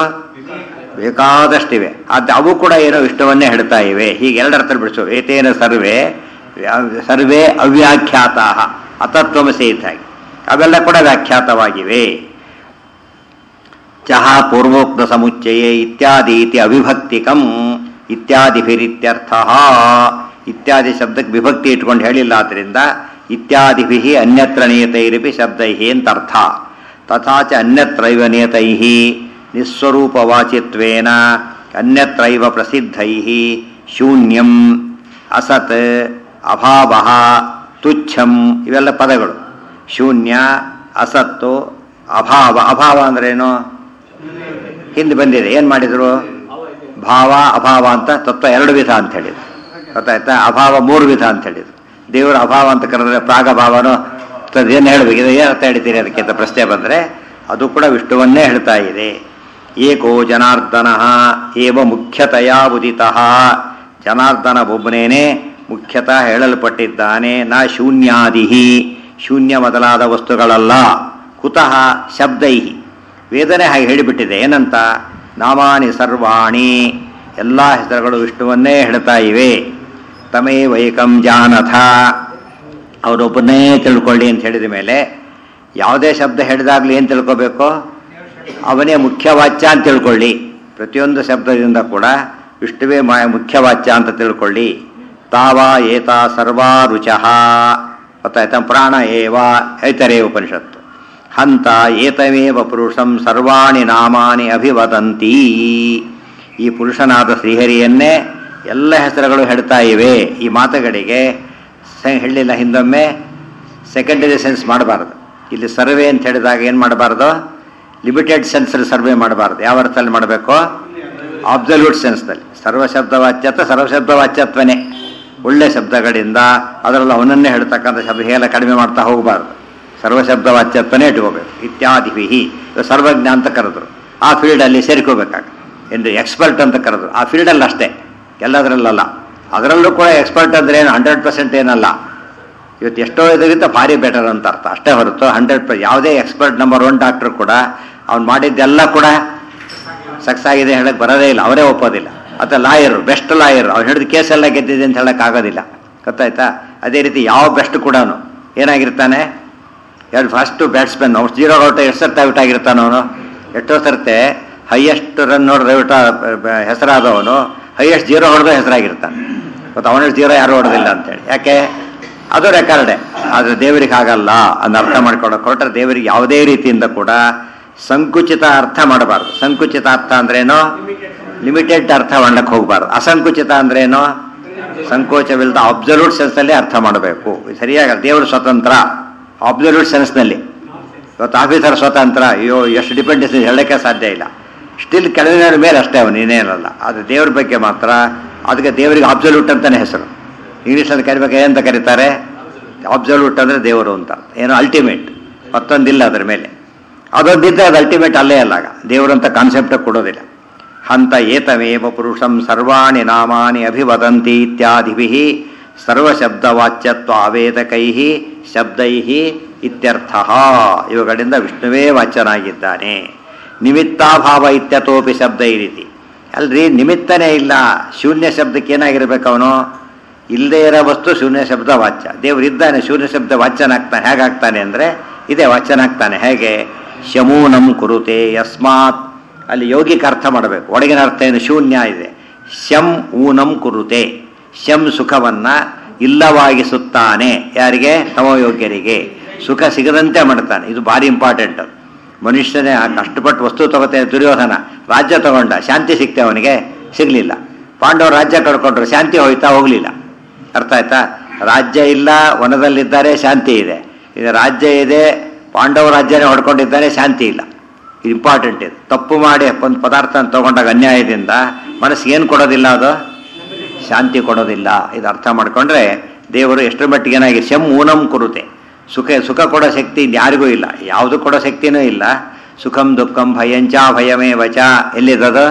ಬೇಕಾದಷ್ಟಿವೆ ಅದು ಅವು ಕೂಡ ಏನೋ ಇಷ್ಟವನ್ನೇ ಹೇಳ್ತಾ ಇವೆ ಹೀಗೆ ಎರಡು ಅರ್ಥ ಬಿಡಿಸು ಏತೇನ ಸರ್ವೇ ವ್ಯಾ- ಸರ್ವೇ ಅವ್ಯಾಖ್ಯಾತ ಅತತ್ವಮಸಿ ಇದ್ದಾಗಿ ಅವೆಲ್ಲ ಕೂಡ ವ್ಯಾಖ್ಯಾತವಾಗಿವೆ ಚಹ ಪೂರ್ವೋಕ್ತ ಸಮುಚ್ಚಯೇ ಇತ್ಯಾದಿ ಇತಿ ಅವಿಭಕ್ತಿಕಂ ಇತ್ಯಾದಿಭಿರಿತ್ಯರ್ಥ ಇತ್ಯಾದಿ ಶಬ್ದಕ್ಕೆ ವಿಭಕ್ತಿ ಇಟ್ಕೊಂಡು ಹೇಳಿಲ್ಲ ಆದ್ದರಿಂದ ಇತ್ಯಾದಿಭಿ ಅನ್ಯತ್ರ ನಿಯತೈರಪಿ ಶಬ್ದೈ ಅಂತ ಅರ್ಥ ತಥಾ ಚ ಅನ್ಯತ್ರೈವ ನಿಯತೈ ನಿಸ್ವರೂಪವಾಚಿತ್ವೇನ ಅನ್ಯತ್ರೈವ ಪ್ರಸಿದ್ಧೈ ಶೂನ್ಯಂ ಅಸತ್ ಅಭಾವ ತುಚ್ಛಂ ಇವೆಲ್ಲ ಪದಗಳು ಶೂನ್ಯ ಅಸತ್ತು ಅಭಾವ ಅಭಾವ ಅಂದ್ರೇನು ಹಿಂದೆ ಬಂದಿದೆ ಏನು ಮಾಡಿದರು ಭಾವ ಅಭಾವ ಅಂತ ತತ್ವ ಎರಡು ವಿಧ ಅಂತ ಹೇಳಿದ್ರು ಗೊತ್ತಾಯ್ತಾ ಅಭಾವ ಮೂರು ವಿಧ ಅಂತ ಹೇಳಿದ್ರು ದೇವರ ಅಭಾವ ಅಂತ ಕರೆದ್ರೆ ಪ್ರಾಗಭಾವನೋ ಏನು ಹೇಳಬೇಕು ಇದು ಏನು ಅರ್ಥ ಹೇಳ್ತೀರಿ ಅದಕ್ಕೆ ಅಂತ ಪ್ರಶ್ನೆ ಬಂದರೆ ಅದು ಕೂಡ ವಿಷ್ಣುವನ್ನೇ ಹೇಳ್ತಾ ಇದೆ ಏಕೋ ಜನಾರ್ದನ ಏವ ಮುಖ್ಯತೆಯ ಉದಿತಃ ಜನಾರ್ದನ ಒಬ್ಬನೇನೆ ಮುಖ್ಯತಃ ಹೇಳಲ್ಪಟ್ಟಿದ್ದಾನೆ ನಾ ಶೂನ್ಯಾದಿಹಿ ಶೂನ್ಯ ಮೊದಲಾದ ವಸ್ತುಗಳಲ್ಲ ಕುತಃ ಶಬ್ದೈ ವೇದನೆ ಹಾಗೆ ಹೇಳಿಬಿಟ್ಟಿದೆ ಏನಂತ ನಾಮಾನಿ ಸರ್ವಾಣಿ ಎಲ್ಲ ಹೆಸರುಗಳು ವಿಷ್ಣುವನ್ನೇ ಹೇಳ್ತಾ ಇವೆ ತಮೇ ವೈಕಂ ಜಾನಥ ಅವರೊಬ್ಬನೇ ತಿಳ್ಕೊಳ್ಳಿ ಅಂತ ಹೇಳಿದ ಮೇಲೆ ಯಾವುದೇ ಶಬ್ದ ಹೇಳಿದಾಗಲೂ ಏನು ತಿಳ್ಕೋಬೇಕು ಅವನೇ ಮುಖ್ಯವಾಚ್ಯ ಅಂತ ತಿಳ್ಕೊಳ್ಳಿ ಪ್ರತಿಯೊಂದು ಶಬ್ದದಿಂದ ಕೂಡ ವಿಷ್ಣುವೇ ಮಾ ಮುಖ್ಯವಾಚ್ಯ ಅಂತ ತಿಳ್ಕೊಳ್ಳಿ ತಾವ ಏತ ಸರ್ವಾ ರುಚಃ ಗೊತ್ತಾಯ್ತಾ ಪ್ರಾಣ ಏವ ಐತರೇ ಉಪನಿಷತ್ತು ಹಂತ ಏತಮೇವ ಪುರುಷಂ ಸರ್ವಾಣಿ ನಾಮಾನಿ ಅಭಿವದಂತಿ ಈ ಪುರುಷನಾದ ಶ್ರೀಹರಿಯನ್ನೇ ಎಲ್ಲ ಹೆಸರುಗಳು ಹೇಳ್ತಾ ಇವೆ ಈ ಮಾತುಗಳಿಗೆ ಸ- ಹೇಳಿಲ್ಲ ಹಿಂದೊಮ್ಮೆ ಸೆಕೆಂಡರಿ ಸೆನ್ಸ್ ಮಾಡಬಾರ್ದು ಇಲ್ಲಿ ಸರ್ವೆ ಅಂತ ಹೇಳಿದಾಗ ಏನು ಮಾಡಬಾರ್ದು ಲಿಮಿಟೆಡ್ ಸೆನ್ಸಲ್ಲಿ ಸರ್ವೆ ಮಾಡಬಾರ್ದು ಯಾವ ಅರ್ಥದಲ್ಲಿ ಮಾಡಬೇಕು ಅಬ್ಸಲ್ಯೂಟ್ ಸೆನ್ಸ್ನಲ್ಲಿ ಸರ್ವಶಬ್ದ ವಾಚ್ಯತ್ವ ಸರ್ವಶಬ್ದ ವಾಚ್ಯತ್ವನೇ ಒಳ್ಳೆ ಶಬ್ದಗಳಿಂದ ಅದರಲ್ಲಿ ಅವನನ್ನೇ ಹೇಳ್ತಕ್ಕಂಥ ಶಬ್ದ ಹೇಗೆಲ್ಲ ಕಡಿಮೆ ಮಾಡ್ತಾ ಹೋಗಬಾರ್ದು ಸರ್ವಶಬ್ದ ವಾಚ್ಯತ್ವನೇ ಇಟ್ಕೋಬೇಕು ಇತ್ಯಾದಿವಿಹಿ ಇದು ಸರ್ವಜ್ಞ ಅಂತ ಕರೆದ್ರು ಆ ಫೀಲ್ಡಲ್ಲಿ ಸೇರ್ಕೋಬೇಕಾಗ ಎಂದು ಎಕ್ಸ್ಪರ್ಟ್ ಅಂತ ಕರೆದ್ರು ಆ ಫೀಲ್ಡಲ್ಲಿ ಅಷ್ಟೇ ಎಲ್ಲದರಲ್ಲಲ್ಲ ಅದರಲ್ಲೂ ಕೂಡ ಎಕ್ಸ್ಪರ್ಟ್ ಅಂದ್ರೆ ಏನು ಹಂಡ್ರೆಡ್ ಪರ್ಸೆಂಟ್ ಏನಲ್ಲ ಇವತ್ತು ಎಷ್ಟೋ ಇದಕ್ಕಿಂತ ಭಾರಿ ಬೆಟರ್ ಅಂತ ಅರ್ಥ ಅಷ್ಟೇ ಹೊರತು ಹಂಡ್ರೆಡ್ ಪರ್ ಯಾವುದೇ ಎಕ್ಸ್ಪರ್ಟ್ ನಂಬರ್ ಒನ್ ಡಾಕ್ಟರ್ ಕೂಡ ಅವ್ನು ಮಾಡಿದ್ದೆಲ್ಲ ಕೂಡ ಸಕ್ಸ್ ಆಗಿದೆ ಹೇಳಕ್ ಬರೋದೇ ಇಲ್ಲ ಅವರೇ ಒಪ್ಪೋದಿಲ್ಲ ಅಥವಾ ಲಾಯರ್ ಬೆಸ್ಟ್ ಲಾಯರ್ ಅವ್ನು ಹಿಡಿದು ಕೇಸೆಲ್ಲ ಗೆದ್ದಿದೆ ಅಂತ ಹೇಳಕ್ ಆಗೋದಿಲ್ಲ ಗೊತ್ತಾಯ್ತಾ ಅದೇ ರೀತಿ ಯಾವ ಬೆಸ್ಟ್ ಕೂಡ ಏನಾಗಿರ್ತಾನೆ ಎರಡು ಫಸ್ಟು ಬ್ಯಾಟ್ಸ್ಮನ್ ಅವ್ನು ಜೀರೋ ಔಟ್ ಎಷ್ಟು ಸರ್ತಿ ಔಟ್ ಆಗಿರ್ತಾನೆ ಅವನು ಎಷ್ಟೋ ಸರ್ತೆ ಹೈಯೆಸ್ಟ್ ರನ್ ನೋಡಿದ್ರೆ ಔಟ್ ಹೆಸರಾದವನು ಹೈಯೆಸ್ಟ್ ಜೀರೋ ಹೊಡೆದು ಹೆಸರಾಗಿರ್ತಾನೆ ಮತ್ತು ಅವನಷ್ಟು ಜೀರೋ ಯಾರು ಹೊಡೆದಿಲ್ಲ ಅಂತೇಳಿ ಯಾಕೆ ಅದು ರೆಕಾರ್ಡೆ ಆದರೆ ದೇವರಿಗೆ ಆಗಲ್ಲ ಅದನ್ನ ಅರ್ಥ ಮಾಡ್ಕೊಳ್ಳೋಕೆ ಹೊರಟ್ರೆ ದೇವರಿಗೆ ಯಾವುದೇ ರೀತಿಯಿಂದ ಕೂಡ ಸಂಕುಚಿತ ಅರ್ಥ ಮಾಡಬಾರ್ದು ಸಂಕುಚಿತ ಅರ್ಥ ಅಂದ್ರೇನು ಲಿಮಿಟೆಡ್ ಅರ್ಥ ಮಾಡಕ್ಕೆ ಹೋಗಬಾರ್ದು ಅಸಂಕುಚಿತ ಅಂದ್ರೇನು ಸಂಕೋಚವಿಲ್ಲದ ಅಬ್ಸಲ್ಯೂಟ್ ಸೆನ್ಸಲ್ಲಿ ಅರ್ಥ ಮಾಡಬೇಕು ಸರಿಯಾಗಿ ದೇವರು ಸ್ವತಂತ್ರ ಅಬ್ಸಲ್ಯೂಟ್ ಸೆನ್ಸ್ನಲ್ಲಿ ಇವತ್ತು ಆಫೀಸರ್ ಸ್ವತಂತ್ರ ಅಯ್ಯೋ ಎಷ್ಟು ಡಿಪೆಂಡೆನ್ಸ್ ಹೇಳಕ್ಕೆ ಸಾಧ್ಯ ಇಲ್ಲ ಸ್ಟಿಲ್ ಕೆಳಗಿನ ಮೇಲೆ ಅಷ್ಟೇ ಅವನು ಇನ್ನೇನಲ್ಲ ಅದು ದೇವ್ರ ಬಗ್ಗೆ ಮಾತ್ರ ಅದಕ್ಕೆ ದೇವರಿಗೆ ಅಬ್ಸಲ್ಯೂಟ್ ಅಂತಾನೆ ಹೆಸರು ಇಂಗ್ಲೀಷಲ್ಲಿ ಕರಿಬೇಕು ಏನಂತ ಕರೀತಾರೆ ಅಬ್ಸಲ್ಯೂಟ್ ಅಂದರೆ ದೇವರು ಅಂತ ಏನೋ ಅಲ್ಟಿಮೇಟ್ ಮತ್ತೊಂದಿಲ್ಲ ಅದರ ಮೇಲೆ ಅದೊಂದಿದ್ದರೆ ಅದು ಅಲ್ಟಿಮೇಟ್ ಅಲ್ಲೇ ಅಲ್ಲ ಆಗ ದೇವರು ಅಂತ ಕಾನ್ಸೆಪ್ಟ್ ಕೊಡೋದಿಲ್ಲ ಹಂತ ಏತಮೇವ ಪುರುಷಂ ಸರ್ವಾಣಿ ನಾಮಾನಿ ಅಭಿವದಂತಿ ಇತ್ಯಾದಿಭಿ ಸರ್ವಶಬ್ದವಾಚ್ಯತ್ವ ಆವೇದಕೈ ಶಬ್ದೈ ಇತ್ಯರ್ಥ ಇವುಗಳಿಂದ ವಿಷ್ಣುವೇ ವಾಚ್ಯನಾಗಿದ್ದಾನೆ ನಿಮಿತ್ತಾಭಾವ ಇತ್ಯತೋಪಿ ಶಬ್ದ ಈ ರೀತಿ ಅಲ್ರಿ ನಿಮಿತ್ತನೇ ಇಲ್ಲ ಶೂನ್ಯ ಶಬ್ದಕ್ಕೆ ಏನಾಗಿರ್ಬೇಕು ಅವನು ಇಲ್ಲದೇ ಇರೋ ವಸ್ತು ಶೂನ್ಯ ಶಬ್ದ ವಾಚ್ಯ ದೇವರು ಇದ್ದಾನೆ ಶೂನ್ಯ ಶಬ್ದ ವಾಚ್ಯನಾಗ್ತಾನೆ ಹೇಗಾಗ್ತಾನೆ ಅಂದರೆ ಇದೇ ವಾಚ್ಯನಾಗ್ತಾನೆ ಹೇಗೆ ಶಮೂನಂ ಕುರುತೆ ಯಸ್ಮಾತ್ ಅಲ್ಲಿ ಯೋಗಿಕ ಅರ್ಥ ಮಾಡಬೇಕು ಒಳಗಿನ ಅರ್ಥ ಏನು ಶೂನ್ಯ ಇದೆ ಶಂ ಊನಂ ಕುರುತೆ ಶಂ ಸುಖವನ್ನ ಇಲ್ಲವಾಗಿಸುತ್ತಾನೆ ಯಾರಿಗೆ ತಮೋಯೋಗ್ಯರಿಗೆ ಸುಖ ಸಿಗದಂತೆ ಮಾಡ್ತಾನೆ ಇದು ಭಾರಿ ಇಂಪಾರ್ಟೆಂಟ್ ಮನುಷ್ಯನೇ ಆ ಕಷ್ಟಪಟ್ಟು ವಸ್ತು ತಗೋತೇನೆ ದುರ್ಯೋಧನ ರಾಜ್ಯ ತಗೊಂಡ ಶಾಂತಿ ಸಿಕ್ತೆ ಅವನಿಗೆ ಸಿಗ್ಲಿಲ್ಲ ಪಾಂಡವರು ರಾಜ್ಯ ಕಳ್ಕೊಂಡ್ರು ಶಾಂತಿ ಹೋಯ್ತಾ ಹೋಗ್ಲಿಲ್ಲ ಅರ್ಥ ಆಯ್ತಾ ರಾಜ್ಯ ಇಲ್ಲ ವನದಲ್ಲಿದ್ದಾರೆ ಶಾಂತಿ ಇದೆ ಇದು ರಾಜ್ಯ ಇದೆ ಪಾಂಡವ ರಾಜ್ಯನೇ ಹೊಡ್ಕೊಂಡಿದ್ದಾನೆ ಶಾಂತಿ ಇಲ್ಲ ಇದು ಇಂಪಾರ್ಟೆಂಟ್ ಇದು ತಪ್ಪು ಮಾಡಿ ಒಂದು ಪದಾರ್ಥ ತಗೊಂಡಾಗ ಅನ್ಯಾಯದಿಂದ ಮನಸ್ಸಿಗೆ ಏನು ಕೊಡೋದಿಲ್ಲ ಅದು ಶಾಂತಿ ಕೊಡೋದಿಲ್ಲ ಇದು ಅರ್ಥ ಮಾಡ್ಕೊಂಡ್ರೆ ದೇವರು ಎಷ್ಟರ ಮಟ್ಟಿಗೆ ಏನಾಗಿ ಶಂ ಊನಂ ಕುರುತೆ ಸುಖ ಸುಖ ಕೊಡೋ ಶಕ್ತಿ ಯಾರಿಗೂ ಇಲ್ಲ ಯಾವುದು ಕೊಡೋ ಶಕ್ತಿನೂ ಇಲ್ಲ ಸುಖಂ ದುಃಖಂ ಭಯಂಚ ಭಯಮೇ ವಚ ಎಲ್ಲಿದ್ದದು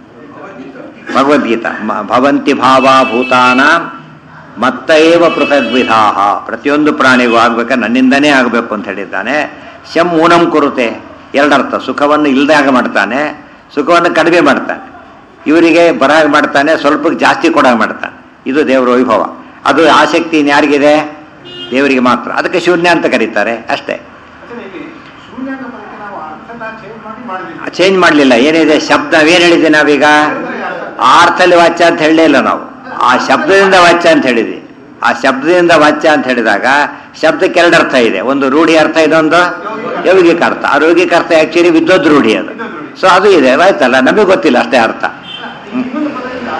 ಭಗವದ್ಗೀತಾ ಮ- ಭವಂತಿ ಭಾವಭೂತಾನ ಮತ್ತೈವ ಪೃಥಗ್ವಿಧಾ ಪ್ರತಿಯೊಂದು ಪ್ರಾಣಿಗೂ ಆಗ್ಬೇಕು ನನ್ನಿಂದನೇ ಆಗಬೇಕು ಅಂತ ಹೇಳಿದ್ದಾನೆ ಶಂ ಊನಂ ಕುರುತೆ ಎರಡರ್ಥ ಸುಖವನ್ನು ಇಲ್ಲದಾಗ ಮಾಡ್ತಾನೆ ಸುಖವನ್ನು ಕಡಿಮೆ ಮಾಡ್ತಾನೆ ಇವರಿಗೆ ಬರಾಗ ಮಾಡ್ತಾನೆ ಸ್ವಲ್ಪ ಜಾಸ್ತಿ ಕೊಡಾಗ ಮಾಡ್ತಾನೆ ಇದು ದೇವರ ವೈಭವ ಅದು ಆಸಕ್ತಿ ಇನ್ಯಾರಿಗಿದೆ ದೇವರಿಗೆ ಮಾತ್ರ ಅದಕ್ಕೆ ಶೂನ್ಯ ಅಂತ ಕರೀತಾರೆ ಅಷ್ಟೇ ಮಾಡಿದ್ವಿ ಚೇಂಜ್ ಮಾಡಲಿಲ್ಲ ಏನಿದೆ ಶಬ್ದ ನಾವೇನು ಹೇಳಿದ್ವಿ ನಾವೀಗ ಆ ಅರ್ಥದಲ್ಲಿ ವಾಚ್ಯ ಅಂತ ಹೇಳಲೇ ಇಲ್ಲ ನಾವು ಆ ಶಬ್ದದಿಂದ ವಾಚ್ಯ ಅಂತ ಹೇಳಿದ್ವಿ ಆ ಶಬ್ದದಿಂದ ವಾಚ್ಯ ಅಂತ ಹೇಳಿದಾಗ ಶಬ್ದಕ್ಕೆ ಎರಡು ಅರ್ಥ ಇದೆ ಒಂದು ರೂಢಿ ಅರ್ಥ ಇದೊಂದು ಯೌಗಿಕ ಅರ್ಥ ಆ ಯೌಗಿಕ ಅರ್ಥ ಆಕ್ಚುಲಿ ವಿದ್ವದ್ ರೂಢಿ ಅದು ಸೊ ಅದು ಇದೆ ಆಯ್ತಲ್ಲ ನಮಗೆ ಗೊತ್ತಿಲ್ಲ ಅಷ್ಟೇ ಅರ್ಥ ಇನ್ನೊಂದು ಪದದಿಂದ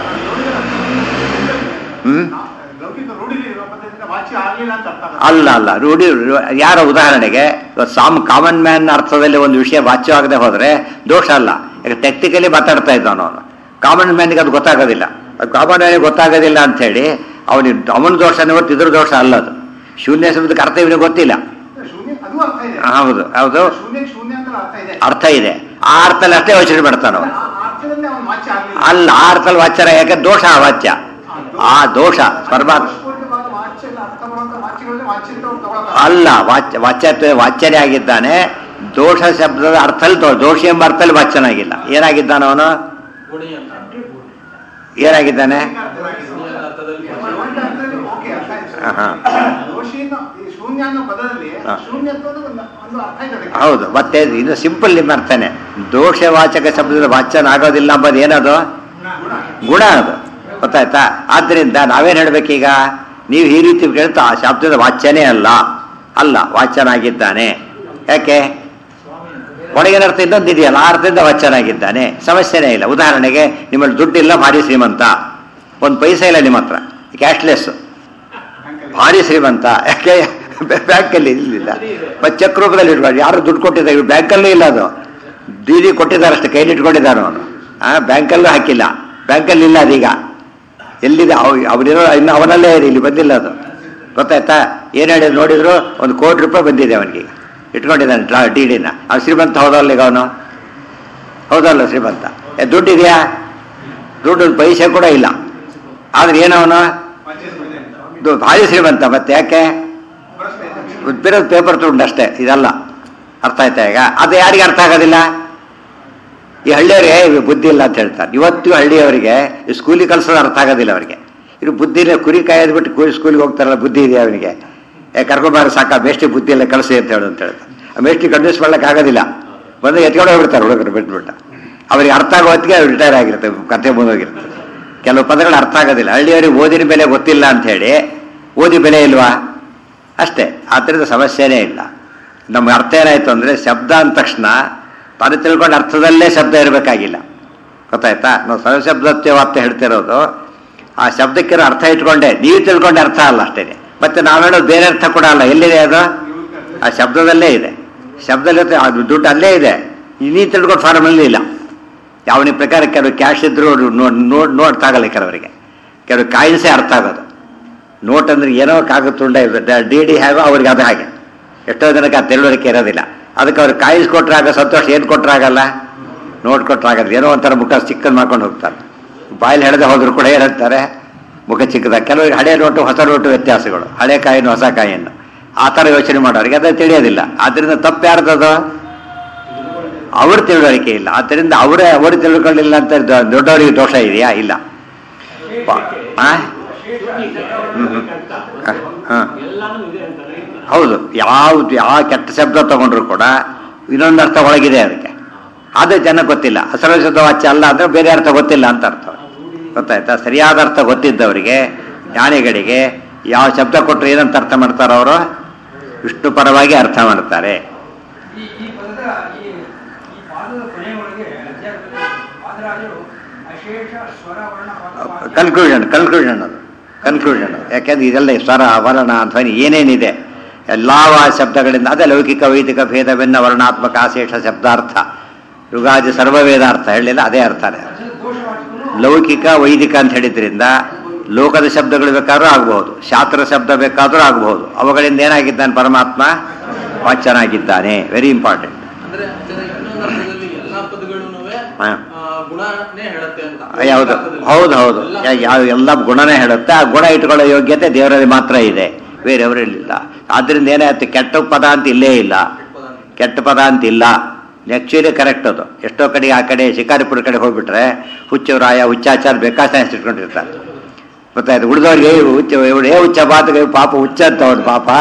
ಹ್ಮ್ ಲೌಕಿಕ ರೂಢಿಲಿ ಇರೋ ಪದದಿಂದ ವಾಚ್ಯ ಆಗಲಿಲ್ಲ ಅಂತ ಅರ್ಥ ಆಗಲ್ಲ. ಅಲ್ಲ ಅಲ್ಲ ರೂಢಿ ರು- ಯಾರ ಉದಾಹರಣೆಗೆ ಇವತ್ತು ಸಾಮ್ ಕಾಮನ್ ಮ್ಯಾನ್ ಅರ್ಥದಲ್ಲಿ ಒಂದು ವಿಷಯ ವಾಚ್ಯವಾಗದೆ ಹೋದ್ರೆ ದೋಷ ಅಲ್ಲ ಈಗ ಟೆಕ್ನಿಕಲಿ ಮಾತಾಡ್ತಾ ಇದ್ದಾನು ಅವನು ಕಾಮನ್ ಮ್ಯಾನ್ಗೆ ಅದು ಗೊತ್ತಾಗೋದಿಲ್ಲ ಕಾಮನ್ ಮ್ಯಾನಿಗೆ ಗೊತ್ತಾಗೋದಿಲ್ಲ ಅಂತ ಹೇಳಿ ಅವನಿಗೆ ಅವನ ದೋಷನೇ ಹೊರತು ಇದ್ರ ದೋಷ ಅಲ್ಲ ಅದು ಶೂನ್ಯ ಶಬ್ದಕ್ಕೆ ಅರ್ಥ ಇವನಿಗೆ ಗೊತ್ತಿಲ್ಲ ಶೂನ್ಯ ಅದು ಅರ್ಥ ಇದೆ ಹೌದು ಹೌದು ಶೂನ್ಯ ಶೂನ್ಯ ಅಂತ ಅರ್ಥ ಇದೆ ಅರ್ಥ ಇದೆ ಆ ಅರ್ಥದಲ್ಲಿ ಅಷ್ಟೇ ಯೋಚನೆ ಮಾಡ್ತಾನ ಆ ಆ ಅರ್ಥದಲ್ಲಿ ಅವನು ವಾಚ್ಯ ಆಗಲಿಲ್ಲ ಅಲ್ಲ ಆ ಅರ್ಥದಲ್ಲಿ ವಾಚ್ಯರ ಯಾಕೆ ದೋಷ ಆ ವಾಚ್ಯ ಆ ದೋಷ ಪರಮಾತ್ಮ ದೋಷಪೂರಿತವಾದ ವಾಚ್ಯ ಇಲ್ಲ ಅರ್ಥ ಬರುವಂತ ವಾಚ್ಯಗಳಲ್ಲಿ ವಾಚ್ಯ ಅಂತ ಅವ್ರು ತಗೊಳಲ್ಲ. ಅಲ್ಲ ವಾಚ್ಯ ವಾಚ್ಯ ವಾಚ್ಯನೇ ಆಗಿದ್ದಾನೆ ದೋಷ ಶಬ್ದದ ಅರ್ಥದಲ್ಲಿ ದೋ- ದೋಷಿ ಎಂಬ ಅರ್ಥದಲ್ಲಿ ವಾಚ್ಯನಾಗಿಲ್ಲ ಏನಾಗಿದ್ದಾನ ಅವನು ಏನಾಗಿದ್ದಾನೆ ಒಂದು ಅರ್ಥದಲ್ಲಿ ಓಕೆ ಅರ್ಥ ಆಯ್ತು. ಹಾ. ದೋಷಿ ಅನ್ನೋ ಈ ಶೂನ್ಯ ಅನ್ನೋ ಪದದಲ್ಲಿ ಹಾ. ಶೂನ್ಯ ಅನ್ನೋದು ಒಂದು ಒಂದು ಅರ್ಥ ಇದೆ ಅದಕ್ಕೆ. ಹೌದು ಮತ್ತೆ ಇದು ಸಿಂಪಲ್ ನಿಮ್ಮ ಅರ್ಥನೇ ದೋಷವಾಚಕ ಶಬ್ದದ ವಾಚ್ಯನ ಆಗೋದಿಲ್ಲ ಎಂಬುದು ಏನದು ಗುಣ. ಗುಣ ಅದು ಗೊತ್ತಾಯ್ತಾ ಆದ್ರಿಂದ ನಾವೇನ್ ಹೇಳ್ಬೇಕೀಗ ನೀವು ಈ ರೀತಿ ಕೇಳ್ತಾ ಆ ಶಬ್ದದ ವಾಚ್ಯನೇ ಅಲ್ಲ ಅಲ್ಲ ವಾಚ್ಯನಾಗಿದ್ದಾನೆ ಯಾಕೆ ಒಳಗಿನ ಅರ್ಥ ಇನ್ನೊಂದು ಇದೆಯಲ್ಲ ಆ ಅರ್ಥದಿಂದ ವಾಚ್ಯನಾಗಿದ್ದಾನೆ ಸಮಸ್ಯೆನೇ ಇಲ್ಲ ಉದಾಹರಣೆಗೆ ನಿಮ್ಮಲ್ಲಿ ದುಡ್ಡಿಲ್ಲ ಭಾರಿ ಶ್ರೀಮಂತ ಒಂದು ಪೈಸೆ ಇಲ್ಲ ನಿಮ್ಮ ಹತ್ರ ಕ್ಯಾಶ್ಲೆಸ್ ಭಾರಿ ಶ್ರೀಮಂತ ಯಾಕೆ ಬ್ಯಾಂಕಲ್ಲಿ ಇರಲಿಲ್ಲ ಮತ್ತೆ ಚೆಕ್ ರೂಪದಲ್ಲಿ ಇಟ್ಕೊಂಡು ಯಾರು ದುಡ್ಡು ಕೊಟ್ಟಿದ್ದಾರೆ ಬ್ಯಾಂಕಲ್ಲೂ ಇಲ್ಲ ಅದು ಡಿ ಕೊಟ್ಟಿದ್ದಾರೆ ಅಷ್ಟೇ ಕೈಲಿ ಇಟ್ಕೊಂಡಿದ್ದಾನೆ ಅವನು ಆ ಬ್ಯಾಂಕಲ್ಲೂ ಹಾಕಿಲ್ಲ ಬ್ಯಾಂಕಲ್ಲಿ ಇಲ್ಲ ಅದೀಗ ಎಲ್ಲಿದೆ ಅವ್ ಅವನಿರೋ ಇನ್ನು ಅವನಲ್ಲೇ ಇದೆ ಇಲ್ಲಿ ಬಂದಿಲ್ಲ ಅದು ಗೊತ್ತಾಯ್ತಾ ಏನು ಹೇಳಿದ್ರು ನೋಡಿದ್ರು ಒಂದು ಕೋಟಿ ರೂಪಾಯಿ ಬಂದಿದೆ ಅವನಿಗೆ ಇಟ್ಕೊಂಡಿದ್ದಾನೆ ಡ್ರಾ ಡಿ ಡಿನ ಅವ್ನು ಶ್ರೀಮಂತ ಹೌದಲ್ಲ ಈಗ ಅವನು ಹೌದಲ್ಲ ಶ್ರೀಮಂತ ಏ ದುಡ್ಡಿದೆಯಾ ದುಡ್ಡು ಒಂದು ಪೈಸೆ ಕೂಡ ಇಲ್ಲ ಆದ್ರೆ ಏನವನು ವಾಚ್ಯ ಇದೆ. ಇದು ಭಾರಿ ಶ್ರೀಮಂತ ಮತ್ತೆ ಯಾಕೆ ಪ್ರಶ್ನೆ ಇದೆ. ಬೇರೆ ಪೇಪರ್ ತುಂಡು ಅಷ್ಟೇ ಇದಲ್ಲ ಅರ್ಥ ಆಯ್ತಾ ಈಗ ಅದು ಯಾರಿಗೆ ಅರ್ಥ ಆಗೋದಿಲ್ಲ ಈ ಹಳ್ಳಿಯವರಿಗೆ ಇವ್ ಬುದ್ಧಿ ಇಲ್ಲ ಅಂತ ಹೇಳ್ತಾರೆ ಇವತ್ತು ಹಳ್ಳಿಯವರಿಗೆ ಈ ಸ್ಕೂಲಿಗೆ ಕಳ್ಸೋದು ಅರ್ಥ ಆಗೋದಿಲ್ಲ ಅವರಿಗೆ ಇದು ಬುದ್ಧಿ ಇಲ್ಲ ಕುರಿ ಕಾಯೋದು ಬಿಟ್ಟು ಕುರಿ ಸ್ಕೂಲಿಗೆ ಹೋಗ್ತಾರಲ್ಲ ಬುದ್ಧಿ ಇದೆ ಅವನಿಗೆ ಏ ಕರ್ಕೊಂಬಾರ ಸಾಕ ಬೇಷ್ಟಿ ಬುದ್ಧಿ ಇಲ್ಲ ಕಳಿಸಿ ಅಂತ ಹೇಳು ಅಂತ ಹೇಳ್ತಾರೆ ಆ ಮೇಷ್ಟಿ ಕನ್ವಿನ್ಸ್ ಮಾಡ್ಲಿಕ್ಕೆ ಆಗೋದಿಲ್ಲ ಬಂದು ಎತ್ಕೊಂಡು ಹೋಗ್ಬಿಡ್ತಾರೆ ಹುಡುಗರು ಬಿಟ್ಬಿಟ್ಟು ಅವರಿಗೆ ಅರ್ಥ ಆಗೋ ಹೊತ್ತಿಗೆ ರಿಟೈರ್ ಆಗಿರುತ್ತೆ ಕತೆ ಮುಂದೋಗಿರುತ್ತೆ ಕೆಲವು ಪದಗಳು ಅರ್ಥ ಆಗೋದಿಲ್ಲ ಹಳ್ಳಿಯವರಿಗೆ ಓದಿನ ಬೆಲೆ ಗೊತ್ತಿಲ್ಲ ಅಂತ ಹೇಳಿ ಓದಿ ಬೆಲೆ ಇಲ್ವಾ ಅಷ್ಟೇ ಆದ್ದರಿಂದ ಸಮಸ್ಯೆನೇ ಇಲ್ಲ ನಮ್ಮ ಅರ್ಥ ಏನಾಯ್ತು ಅಂದರೆ ಶಬ್ದ ಅಂದ ತಕ್ಷಣ ತಾನು ತಿಳ್ಕೊಂಡ ಅರ್ಥದಲ್ಲೇ ಶಬ್ದ ಇರಬೇಕಾಗಿಲ್ಲ ಗೊತ್ತಾಯ್ತಾ ನಾವು ಸರ್ವಶಬ್ದತ್ವ ವಾರ್ತೆ ಹೇಳ್ತಿರೋದು ಆ ಶಬ್ದಕ್ಕಿರೋ ಅರ್ಥ ಇಟ್ಕೊಂಡೆ ನೀವು ತಿಳ್ಕೊಂಡೆ ಅರ್ಥ ಅಲ್ಲ ಅಷ್ಟೇ ಮತ್ತೆ ನಾವು ಹೇಳೋದು ಬೇರೆ ಅರ್ಥ ಕೂಡ ಅಲ್ಲ ಎಲ್ಲಿದೆ ಅದು ಆ ಶಬ್ದದಲ್ಲೇ ಇದೆ ಶಬ್ದದಲ್ಲಿ ಅದು ದುಡ್ಡು ಅಲ್ಲೇ ಇದೆ ನೀ ತಿಳ್ಕೊಂಡು ಫಾರ್ಮಲ್ಲಿ ಇಲ್ಲ ಯಾವನಿ ಪ್ರಕಾರ ಕೆಲವು ಕ್ಯಾಶ್ ಇದ್ರು ನೋಡ್ ನೋಡ್ ನೋಡ್ತಾ ಆಗಲ್ಲ ಕೆಲವರಿಗೆ ಕೆಲವು ಕಾಯಿನ್ಸೇ ಅರ್ಥ ಆಗೋದು ನೋಟ್ ಅಂದ್ರೆ ಏನೋ ಕಾಗದ ತುಂಡ ಡಿ ಡಿ ಹೇಗೋ ಅವ್ರಿಗೆ ಅದು ಹಾಗೆ ಎಷ್ಟೋ ಜನಕ್ಕೆ ಆ ತಿಳುವಳಿಕೆ ಇರೋದಿಲ್ಲ ಅದಕ್ಕೆ ಅವ್ರಿಗೆ ಕಾಯಿಸ್ ಕೊಟ್ರೆ ಆಗ ಸಂತೋಷ ಏನು ಕೊಟ್ರೆ ಆಗಲ್ಲ ನೋಟ್ ಕೊಟ್ರೆ ಆಗಲ್ಲ ಏನೋ ಒಂಥರ ಮುಖ ಚಿಕ್ಕದ್ ಮಾಡ್ಕೊಂಡು ಹೋಗ್ತಾರೆ ಬಾಯಲ್ಲಿ ಹೆಡೆದ ಹೋದ್ರು ಕೂಡ ಏನಂತಾರೆ ಮುಖ ಚಿಕ್ಕದಾಗ ಕೆಲವರಿಗೆ ಹಳೆ ನೋಟು ಹೊಸ ನೋಟು ವ್ಯತ್ಯಾಸಗಳು ಹಳೆ ಕಾಯಿನು ಹೊಸ ಕಾಯಿನ್ನು ಆ ಥರ ಯೋಚನೆ ಮಾಡೋರಿಗೆ ಅದೇ ತಿಳಿಯೋದಿಲ್ಲ ಆದ್ದರಿಂದ ತಪ್ಪು ಯಾರ್ದದು ಅವ್ರ ತಿಳುವಳಿಕೆ ಇಲ್ಲ ಆದ್ದರಿಂದ ಅವರೇ ಅವರು ತಿಳ್ಕೊಳ್ಳಿಲ್ಲ ಅಂತ ದೊ- ದೊಡ್ಡವರಿಗೆ ದೋಷ ಇದೆಯಾ ಇಲ್ಲ ಪ- ಆ? ಹ್ಮ್, ಹ್ಮ್. ಹ, ಹ. ಹೌದು ಯಾವ್ದು ಯಾವ ಕೆಟ್ಟ ಶಬ್ದ ತಗೊಂಡ್ರು ಕೂಡ ಇನ್ನೊಂದು ಅರ್ಥ ಒಳಗಿದೆ ಅದಕ್ಕೆ ಅದು ಜನ ಗೊತ್ತಿಲ್ಲ ಅಸರ್ವಶಬ್ದ ವಾಚ್ಯ ಅಲ್ಲ ಅಂದ್ರೆ ಬೇರೆ ಅರ್ಥ ಗೊತ್ತಿಲ್ಲ ಅಂತ ಅರ್ಥ ಗೊತ್ತಾಯ್ತಾ ಸರಿಯಾದ ಅರ್ಥ ಗೊತ್ತಿದ್ದವರಿಗೆ ಜ್ಞಾನಿಗಳಿಗೆ ಯಾವ ಶಬ್ದ ಕೊಟ್ಟರೆ ಏನಂತ ಅರ್ಥ ಮಾಡ್ತಾರೋ ಅವರು ವಿಷ್ಣು ಪರವಾಗಿ ಅರ್ಥ ಮಾಡ್ತಾರೆ ಈ ಈ ಪದದ ಈ ಈ ಪಾದದ ಕೊನೆಯೊಳಗೆ ಅಧ್ಯಾಯದಲ್ಲಿ ಪಾದರಾಜರು ಅಶೇಷ ಸ್ವರ ವರ್ಣ ಪದ ಕನ್ಕ್ಲೂಷನ್ ಕನ್ಕ್ಲೂಷನ್ ಅದು ಕನ್ಕ್ಲೂಷನ್ ಯಾಕೆಂದ್ರೆ ಇದೆಲ್ಲ ಸ್ವರ ವರ್ಣ ಧ್ವನಿ ಏನೇನಿದೆ ಎಲ್ಲಾ ಶಬ್ದಗಳಿಂದ ಅದೇ ಲೌಕಿಕ ವೈದಿಕ ಭೇದವೆನ್ನ ವರ್ಣಾತ್ಮಕ ಆಶೇಷ ಶಬ್ದಾರ್ಥ ಯುಗಾದಿ ಸರ್ವವೇದಾರ್ಥ ಹೇಳಿಲ್ಲ ಅದೇ ಅರ್ಥನೇ ದೋಷವಾಚಕನು ಲೌಕಿಕ ವೈದಿಕ ಅಂತ ಹೇಳಿದ್ರಿಂದ ಲೋಕದ ಶಬ್ದಗಳು ಬೇಕಾದ್ರೂ ಆಗಬಹುದು ಶಾಸ್ತ್ರ ಶಬ್ದ ಬೇಕಾದ್ರೂ ಆಗಬಹುದು ಅವುಗಳಿಂದ ಏನಾಗಿದ್ದಾನೆ ಪರಮಾತ್ಮ ವಾಚ್ಯನಾಗಿದ್ದಾನೆ ವೆರಿ ಇಂಪಾರ್ಟೆಂಟ್ ಅಂದ್ರೆ ಆಚಾರ್ಯ ಇನ್ನೊಂದು ಅರ್ಥದಲ್ಲಿ ಎಲ್ಲಾ ಪದಗಳೂನು ಹಾ. ಗುಣನೇ ಹೇಳುತ್ತೆ ಅಂತ ಯಾವುದು ಹೌದು ಹೌದು ಯಾ- ಯಾವ ಎಲ್ಲ ಗುಣನೇ ಹೇಳುತ್ತೆ ಆ ಗುಣ ಇಟ್ಕೊಳ್ಳೋ ಯೋಗ್ಯತೆ ದೇವರಲ್ಲಿ ಮಾತ್ರ ಇದೆ ಬೇರೆಯವರಲ್ಲಿಲ್ಲ ಆದ್ರಿಂದ ಏನಾಯ್ತು ಕೆಟ್ಟ ಪದ ಅಂತ ಇಲ್ಲೇ ಇಲ್ಲ ಕೆಟ್ಟ ಪದ ಅಂತ ಇಲ್ಲ ಆಕ್ಚುಲಿ ಕರೆಕ್ಟ್ ಅದು ಎಷ್ಟೋ ಕಡೆ ಆ ಕಡೆ ಶಿಕಾರಿಪುರ ಕಡೆ ಹೋಗ್ಬಿಟ್ರೆ ಹುಚ್ಚವರಾಯ ಹುಚ್ಚಾಚಾರ ಬೇಕಾದ ಇಟ್ಕೊಂಡಿರ್ತಾರೆ ಗೊತ್ತಾಯ್ತು ಉಳಿದವ್ರಿಗೆ ಹುಚ್ಚ ಇವ್ರು ಏ ಹುಚ್ಚ ಬಾತಗೆ ಪಾಪ ಹುಚ್ಚ ಅಂತ ಅವ್ನು ಪಾಪ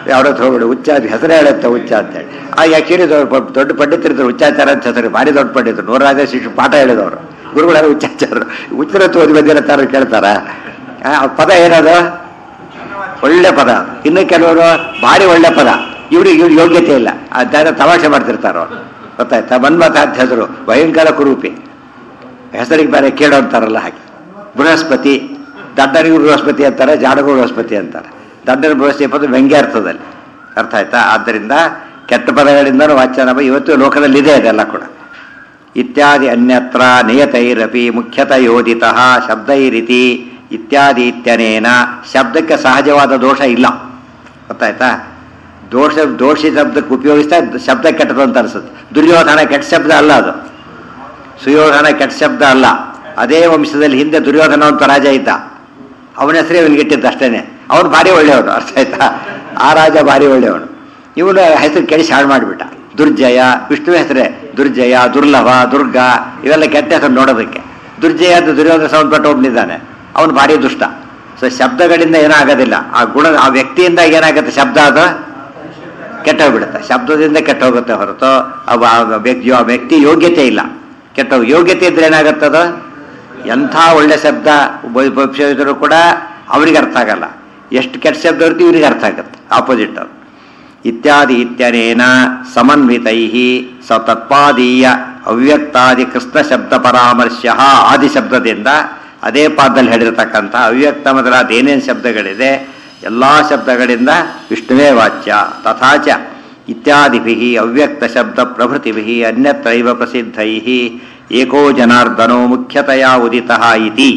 ಯಾವ್ರ ಹತ್ರ ಹೋಗ್ಬಿಡಿ ಹುಚ್ಚ ಹೆಸರೇ ಹೇಳುತ್ತೆ ಹುಚ್ಚ ಅಂತೇಳಿ ಆ ಆ್ಯಕ್ಚುಲಿ ದೊಡ್ಡ ಪಂಡಿತರಿದ್ರು ಹುಚ್ಚಾಚಾರ ಅಂತ ಹೆಸರು ಭಾರಿ ದೊಡ್ಡ ಪಂಡಿತರು ನೂರಾಗ ಶಿಶು ಪಾಠ ಹೇಳಿದವರು ಗುರುಗಳೆಲ್ಲ ಹುಚ್ಚಾಚಾರರು ಹುಚ್ಚರ ಓದಿ ಬಂದಿರತ್ತಾರ ಕೇಳ್ತಾರ ಆ, ಆ ಪದ ಏನದು ಒಳ್ಳೆ ಪದ ಇನ್ನು ಕೆಲವರು ಭಾರಿ ಒಳ್ಳೆ ಪದ ಇವ್ರಿಗೆ ಇವ್ರ ಯೋಗ್ಯತೆ ಇಲ್ಲ ಅದಾದ ತಮಾಷೆ ಮಾಡ್ತಿರ್ತಾರ ಅವ್ರು ಗೊತ್ತಾಯ್ತಾ ಮನ್ಮಥ ಅಂತ ಹೆಸರು ಭಯಂಕರ ಕುರೂಪಿ ಹೆಸರಿಗೆ ಬೇರೆ ಕೇಳು ಅಂತಾರಲ್ಲ ಹಾಗೆ ಬೃಹಸ್ಪತಿ ದಡ್ಡನಿಗೂ ಬೃಹಸ್ಪತಿ ಅಂತಾರೆ ಜಾಡಗೂ ಬೃಹಸ್ಪತಿ ಅಂತಾರೆ ದಡ್ಡನ ಬೃಹಸ್ಪತಿ ಪದ ವ್ಯಂಗ್ಯಾರ್ಥದಲ್ಲಿ ಅರ್ಥ ಆಯ್ತಾ ಆದ್ದರಿಂದ ಕೆಟ್ಟ ಪದಗಳಿಂದನೂ ವಾಚ್ಯನಾಮ ಇವತ್ತು ಲೋಕದಲ್ಲಿ ಇದೆ ಅದೆಲ್ಲ ಕೂಡ ಇತ್ಯಾದಿ ಅನ್ಯತ್ರ ನಿಯತೈರಪಿ ಮುಖ್ಯತ ಯೋಜಿತ ಶಬ್ದೈರಿತಿ ಇತ್ಯಾದಿ ಇತ್ಯನೇನ ಶಬ್ದಕ್ಕೆ ಸಹಜವಾದ ದೋಷ ಇಲ್ಲ ಗೊತ್ತಾಯ್ತಾ ದೋಷ ದೋಷಿ ಶಬ್ದಕ್ಕೆ ಉಪಯೋಗಿಸ್ತಾ ಶಬ್ದ ಕೆಟ್ಟದು ಅಂತ ಅನ್ಸುತ್ತೆ ದುರ್ಯೋಧನ ಕೆಟ್ಟ ಶಬ್ದ ಅಲ್ಲ ಅದು ಸುಯೋಧನ ಕೆಟ್ಟ ಶಬ್ದ ಅಲ್ಲ ಅದೇ ವಂಶದಲ್ಲಿ ಹಿಂದೆ ದುರ್ಯೋಧನ ಅಂತ ರಾಜ ಇದ್ದ ಅವನ ಹೆಸರೇ ಇವನಿಗೆ ಇಟ್ಟಿದ್ದು ಅಷ್ಟೇನೆ ಅವನು ಭಾರಿ ಒಳ್ಳೆಯವನು ಅರ್ಥ ಆಯ್ತಾ ಆ ರಾಜ ಭಾರಿ ಒಳ್ಳೆಯವನು ಇವನು ಹೆಸರು ಕೆಡಿಸಿ ಹಾಳು ಮಾಡಿಬಿಟ್ಟ ದುರ್ಜಯ ವಿಷ್ಣು ಹೆಸರೇ ದುರ್ಜಯ ದುರ್ಲಭ ದುರ್ಗ ಇವೆಲ್ಲ ಕೆಟ್ಟ ಹೆಸರು ನೋಡೋದಕ್ಕೆ ದುರ್ಜಯ ಅಂತ ದುರ್ಯೋಧನ ಸಂಬಂಧಪಟ್ಟ ಒಬ್ಬನಿದ್ದಾನೆ ಅವನು ಭಾರಿ ದುಷ್ಟ ಸೊ ಶಬ್ದಗಳಿಂದ ಏನಾಗೋದಿಲ್ಲ ಆ ಗುಣ ಆ ವ್ಯಕ್ತಿಯಿಂದ ಏನಾಗುತ್ತೆ ಶಬ್ದ ಅದು ಕೆಟ್ಟೋಗ್ಬಿಡುತ್ತೆ ಶಬ್ದದಿಂದ ಕೆಟ್ಟೋಗುತ್ತೆ ಹೊರತು ಅವ ಆ ವ್ಯಕ್ತಿ ಆ ವ್ಯಕ್ತಿ ಯೋಗ್ಯತೆ ಇಲ್ಲ ಕೆಟ್ಟ ಯೋಗ್ಯತೆ ಇದ್ರೆ ಏನಾಗುತ್ತದ ಎಂಥ ಒಳ್ಳೆ ಶಬ್ದ ಉಪಯೋಗಿಸಿದ್ರು ಕೂಡ ಅವರಿಗೆ ಅರ್ಥ ಆಗಲ್ಲ ಎಷ್ಟು ಕೆಟ್ಟ ಶಬ್ದ ಇರುತ್ತೆ ಇವರಿಗೆ ಅರ್ಥ ಆಗುತ್ತೆ ಆಪೋಸಿಟ್ ಅದು ಇತ್ಯಾದಿ ಇತ್ಯನೇನ ಸಮನ್ವಿತೈ ಸ ತತ್ಪಾದೀಯ ಅವ್ಯಕ್ತಾದಿ ಕೃಷ್ಣ ಶಬ್ದ ಪರಾಮರ್ಶ್ಯ ಆದಿ ಶಬ್ದದಿಂದ ಅದೇ ಪಾದದಲ್ಲಿ ಹೇಳಿರ್ತಕ್ಕಂಥ ಅವ್ಯಕ್ತ ಮೊದಲಾದ ಏನೇನು ಶಬ್ದಗಳಿದೆ ಎಲ್ಲ ಶಬ್ದಗಳಿಂದ ವಿಷ್ಣುವೇ ವಾಚ್ಯ ತಥಾಚ ಇತ್ಯಾದಿಭಿ ಅವ್ಯಕ್ತ ಶಬ್ದ ಪ್ರಭೃತಿಭಿ ಅನ್ಯತ್ರೈವ ಪ್ರಸಿದ್ಧೈ ಏಕೋ ಜನಾರ್ದನೋ ಮುಖ್ಯತೆಯ ಉದಿತ ಇತಿ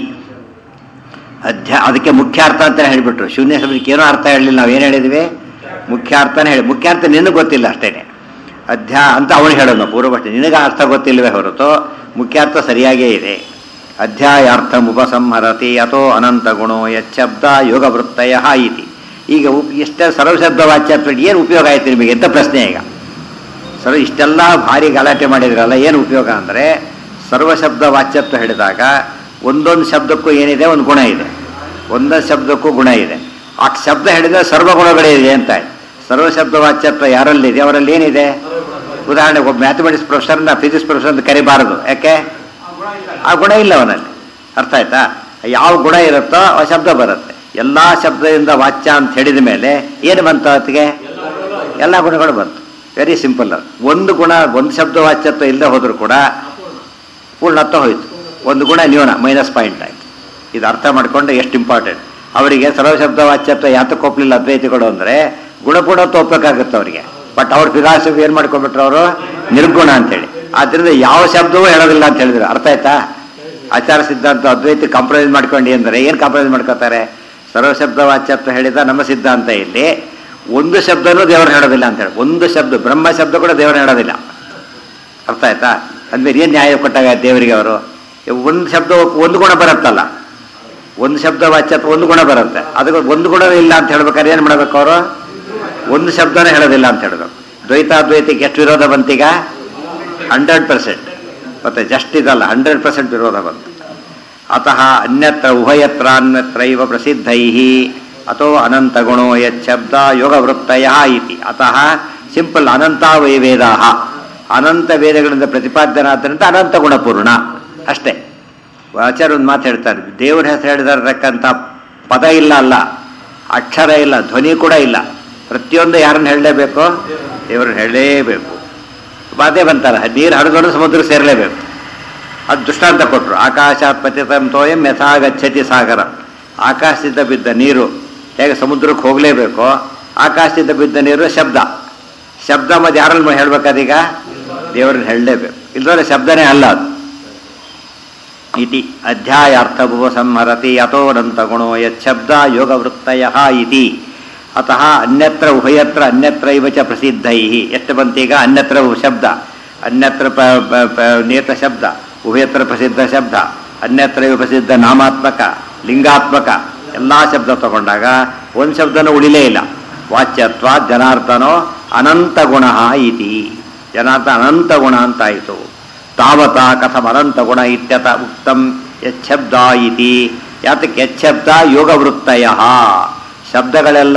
ಅಧ್ಯ ಅದಕ್ಕೆ ಮುಖ್ಯ ಅರ್ಥ ಅಂತ ಹೇಳಿಬಿಟ್ರು ಶೂನ್ಯ ಶಬ್ದಕ್ಕೆ ಏನೋ ಅರ್ಥ ಹೇಳಲಿಲ್ಲ ನಾವು ಏನು ಹೇಳಿದ್ವಿ ಮುಖ್ಯ ಅರ್ಥನೇ ಹೇಳಿ ಮುಖ್ಯ ಅರ್ಥ ನಿನಗೆ ಗೊತ್ತಿಲ್ಲ ಅಷ್ಟೇನೆ ಅಧ್ಯ ಅಂತ ಅವನು ಹೇಳೋನು ಪೂರ್ವಪಕ್ಷ ನಿನಗೆ ಅರ್ಥ ಗೊತ್ತಿಲ್ಲವೇ ಹೊರತು ಮುಖ್ಯ ಅರ್ಥ ಸರಿಯಾಗೇ ಇದೆ ಅಧ್ಯಾಯಾರ್ಥ ಉಪಸಂಹರತಿ ಅಥೋ ಅನಂತ ಗುಣೋ ಯಚ್ಛಬ್ದ ಯೋಗ ವೃತ್ತಯ ಇತಿ ಈಗ ಉಪ್- ಇಷ್ಟೇ ಸರ್ವಶಬ್ದ ವಾಚ್ಯತ್ವ ಏನು ಉಪಯೋಗ ಆಯ್ತು ನಿಮಗೆ ಎಂತ ಪ್ರಶ್ನೆ ಈಗ ಸರ್ ಇಷ್ಟೆಲ್ಲ ಭಾರಿ ಗಲಾಟೆ ಮಾಡಿದ್ರಲ್ಲ ಏನು ಉಪಯೋಗ ಅಂದರೆ ಸರ್ವಶಬ್ದ ವಾಚ್ಯತ್ವ ಹೇಳಿದಾಗ ಒಂದೊಂದು ಶಬ್ದಕ್ಕೂ ಏನಿದೆ ಒಂದು ಗುಣ ಇದೆ ಒಂದೊಂದು ಶಬ್ದಕ್ಕೂ ಗುಣ ಇದೆ ಆ ಶಬ್ದ ಹೇಳಿದ್ರೆ ಸರ್ವಗುಣಗಳಿದೆ ಅಂತ ಆಯ್ತು ಸರ್ವಶಬ್ದ ವಾಚ್ಯತ್ವ ಯಾರಲ್ಲಿದೆ ಅವರಲ್ಲಿ ಏನಿದೆ ಉದಾಹರಣೆಗೆ ಒಬ್ಬ ಮ್ಯಾಥಮೆಟಿಕ್ಸ್ ಪ್ರೊಫೆಸರ್ನ ಫಿಸಿಕ್ಸ್ ಪ್ರೊಫೆಸರ್ ಅಂತ ಕರಿಬಾರದು ಯಾಕೆ ಆ ಗುಣ ಇಲ್ಲ ಅವನಲ್ಲಿ ಅರ್ಥ ಆಯ್ತಾ ಯಾವ ಗುಣ ಇರುತ್ತೋ ಆ ಶಬ್ದ ಬರುತ್ತೆ ಎಲ್ಲ ಶಬ್ದದಿಂದ ವಾಚ್ಯ ಅಂತ ಹೇಳಿದ ಮೇಲೆ ಏನು ಬಂತು ಅದಕ್ಕೆ ಎಲ್ಲ ಗುಣಗಳು ಬಂತು ವೆರಿ ಸಿಂಪಲ್ ಅದು ಒಂದು ಗುಣ ಒಂದು ಶಬ್ದ ವಾಚ್ಯತ್ವ ಇಲ್ಲದೆ ಹೋದರೂ ಕೂಡ ಪೂರ್ಣತ್ವ ಹೋಯ್ತು ಒಂದು ಗುಣ ನ್ಯೂನ ಮೈನಸ್ ಪಾಯಿಂಟ್ ಆಯ್ತು ಇದು ಅರ್ಥ ಮಾಡ್ಕೊಂಡು ಎಷ್ಟು ಇಂಪಾರ್ಟೆಂಟ್ ಅವರಿಗೆ ಸರ್ವಶಬ್ದ ವಾಚ್ಯತ್ವ ಯಾತಕ್ಕೆ ಒಪ್ಪಲಿಲ್ಲ ಅದ್ವೈತಿಗಳು ಅಂದರೆ ಗುಣಪೂರ್ಣತ್ವ ಒಪ್ಪಬೇಕಾಗುತ್ತೆ ಅವರಿಗೆ ಬಟ್ ಅವ್ರ ಫಿಲಾಸಫಿ ಏನು ಮಾಡ್ಕೊಂಡ್ಬಿಟ್ರು ಅವರು ನಿರ್ಗುಣ ಅಂತೇಳಿ ಆದ್ರಿಂದ ಯಾವ ಶಬ್ದವೂ ಹೇಳೋದಿಲ್ಲ ಅಂತ ಹೇಳಿದ್ರು ಅರ್ಥ ಆಯ್ತಾ ಆಚಾರ ಸಿದ್ಧಾಂತ ಅದ್ವೈತ ಕಾಂಪ್ರಮೈಸ್ ಮಾಡ್ಕೊಂಡು ಅಂದರೆ ಏನು ಕಾಂಪ್ರಮೈಸ್ ಮಾಡ್ಕೋತಾರೆ ಸರ್ವಶಬ್ದ ವಾಚ್ಯತ್ವ ಹೇಳಿದ ನಮ್ಮ ಸಿದ್ಧಾಂತ ಇಲ್ಲಿ ಒಂದು ಶಬ್ದನೂ ದೇವರು ಹೇಳೋದಿಲ್ಲ ಅಂತ ಹೇಳಿ ಒಂದು ಶಬ್ದ ಬ್ರಹ್ಮ ಶಬ್ದ ಕೂಡ ದೇವರು ಹೇಳೋದಿಲ್ಲ ಅರ್ಥ ಆಯ್ತಾ ಅಂದ್ರೆ ಏನು ನ್ಯಾಯ ಕೊಟ್ಟಾಗ ದೇವರಿಗೆ ಅವರು ಒಂದು ಶಬ್ದ ಒಂದು ಗುಣ ಬರುತ್ತಲ್ಲ ಒಂದು ಶಬ್ದ ವಾಚ್ಯತ್ವ ಒಂದು ಗುಣ ಬರುತ್ತೆ ಅದಕ್ಕೆ ಒಂದು ಗುಣ ಇಲ್ಲ ಅಂತ ಹೇಳ್ಬೇಕಾದ್ರೆ ಏನು ಮಾಡ್ಬೇಕು ಅವರು ಒಂದು ಶಬ್ದನೇ ಹೇಳೋದಿಲ್ಲ ಅಂತ ಹೇಳ್ಬೇಕು ದ್ವೈತಾದ್ವೈತಕ್ಕೆ ಎಷ್ಟು ವಿರೋಧ ಬಂತೀಗ ಹಂಡ್ರೆಡ್ ಪರ್ಸೆಂಟ್ ಮತ್ತೆ ಜಸ್ಟ್ ಇದಲ್ಲ ಹಂಡ್ರೆಡ್ ಪರ್ಸೆಂಟ್ ವಿರೋಧ ಬಂತು ಅತಃ ಅನ್ಯತ್ರ ಉಭಯತ್ರ ಅನ್ಯತ್ರೈವ ಪ್ರಸಿದ್ಧೈ ಅಥೋ ಅನಂತ ಗುಣೋ ಯಚ್ಛಬ್ದ ಯೋಗವೃತ್ತಯ ಇತಿ ಅತಃ ಸಿಂಪಲ್ ಅನಂತ ವೈ ವೇದಾ ಅನಂತ ವೇದಗಳಿಂದ ಪ್ರತಿಪಾದ್ಯನಾದ್ದರಿಂದ ಅನಂತ ಗುಣಪೂರ್ಣ ಅಷ್ಟೇ ಆಚಾರ್ಯ ಒಂದು ಮಾತು ಹೇಳ್ತಾರೆ ದೇವ್ರ ಹೆಸರು ಹೇಳಿದಿರತಕ್ಕಂಥ ಪದ ಇಲ್ಲ ಅಲ್ಲ ಅಕ್ಷರ ಇಲ್ಲ ಧ್ವನಿ ಕೂಡ ಇಲ್ಲ ಪ್ರತಿಯೊಂದು ಯಾರನ್ನು ಹೇಳಲೇಬೇಕು ದೇವ್ರನ್ನ ಹೇಳಲೇಬೇಕು ಮಾತೇ ಬಂತಾರೆ ನೀರು ಹರಿದೊಂದು ಸಮುದ್ರ ಸೇರಲೇಬೇಕು ಅದು ದೃಷ್ಟಾಂತ ಕೊಟ್ಟರು ಆಕಾಶಾತ್ ಪತಿತಂ ತೋಯಂ ಯಥಾ ಗಚ್ಚತಿ ಸಾಗರ ಆಕಾಶದಿಂದ ಬಿದ್ದ ನೀರು ಹೇಗೆ ಸಮುದ್ರಕ್ಕೆ ಹೋಗಲೇಬೇಕು ಆಕಾಶದಿಂದ ಬಿದ್ದ ನೀರು ಶಬ್ದ ಶಬ್ದ ಮತ್ತೆ ಯಾರಲ್ಲಿ ಹೇಳ್ಬೇಕಾದೀಗ ದೇವರನ್ನ ಹೇಳಲೇಬೇಕು ಇಲ್ದೋರೆ ಶಬ್ದನೇ ಅಲ್ಲ ಅದು ಇತಿ ಅಧ್ಯಾಯಾರ್ಥಭುವ ಸಂಹರತಿ ಅಥೋನಂತ ಗುಣೋ ಯಚ್ಛಬ್ದ ಯೋಗವೃತ್ತಯ ಇತಿ ಅತಃ ಅನ್ಯತ್ರ ಉಭಯತ್ರ ಅನ್ಯತ್ರೈವ ಚ ಪ್ರಸಿದ್ಧೈ ಎಷ್ಟು ಬಂತೀಗ ಅನ್ಯತ್ರ ಶಬ್ದ ಅನ್ಯತ್ರ ಪ ಪ- ಪ- ನಿಯತ ಶಬ್ದ ಉಭಯತ್ರ ಪ್ರಸಿದ್ಧ ಶಬ್ದ ಅನ್ಯತ್ರೈವ ಪ್ರಸಿದ್ಧ ನಾಮಾತ್ಮಕ ಲಿಂಗಾತ್ಮಕ ಎಲ್ಲ ಶಬ್ದ ತಗೊಂಡಾಗ ಒಂದು ಶಬ್ದನೂ ಉಳಿಲೇ ಇಲ್ಲ ವಾಚ್ಯತ್ವ ಜನಾರ್ದನೋ ಅನಂತ ಗುಣ ಇತಿ ಜನಾರ್ದನ ಅನಂತ ಗುಣ ಅಂತಾಯಿತು ತಾವತ ಕಥಂ ಅನಂತ ಗುಣ ಇತ್ಯತ ಉಕ್ತಂ ಯಚ್ಛಬ್ದ ಇತಿ ಯಾತಕ್ಕೆ ಯಚ್ಛಬ್ದ ಯೋಗವೃತ್ತಯ ಶಬ್ದಗಳೆಲ್ಲ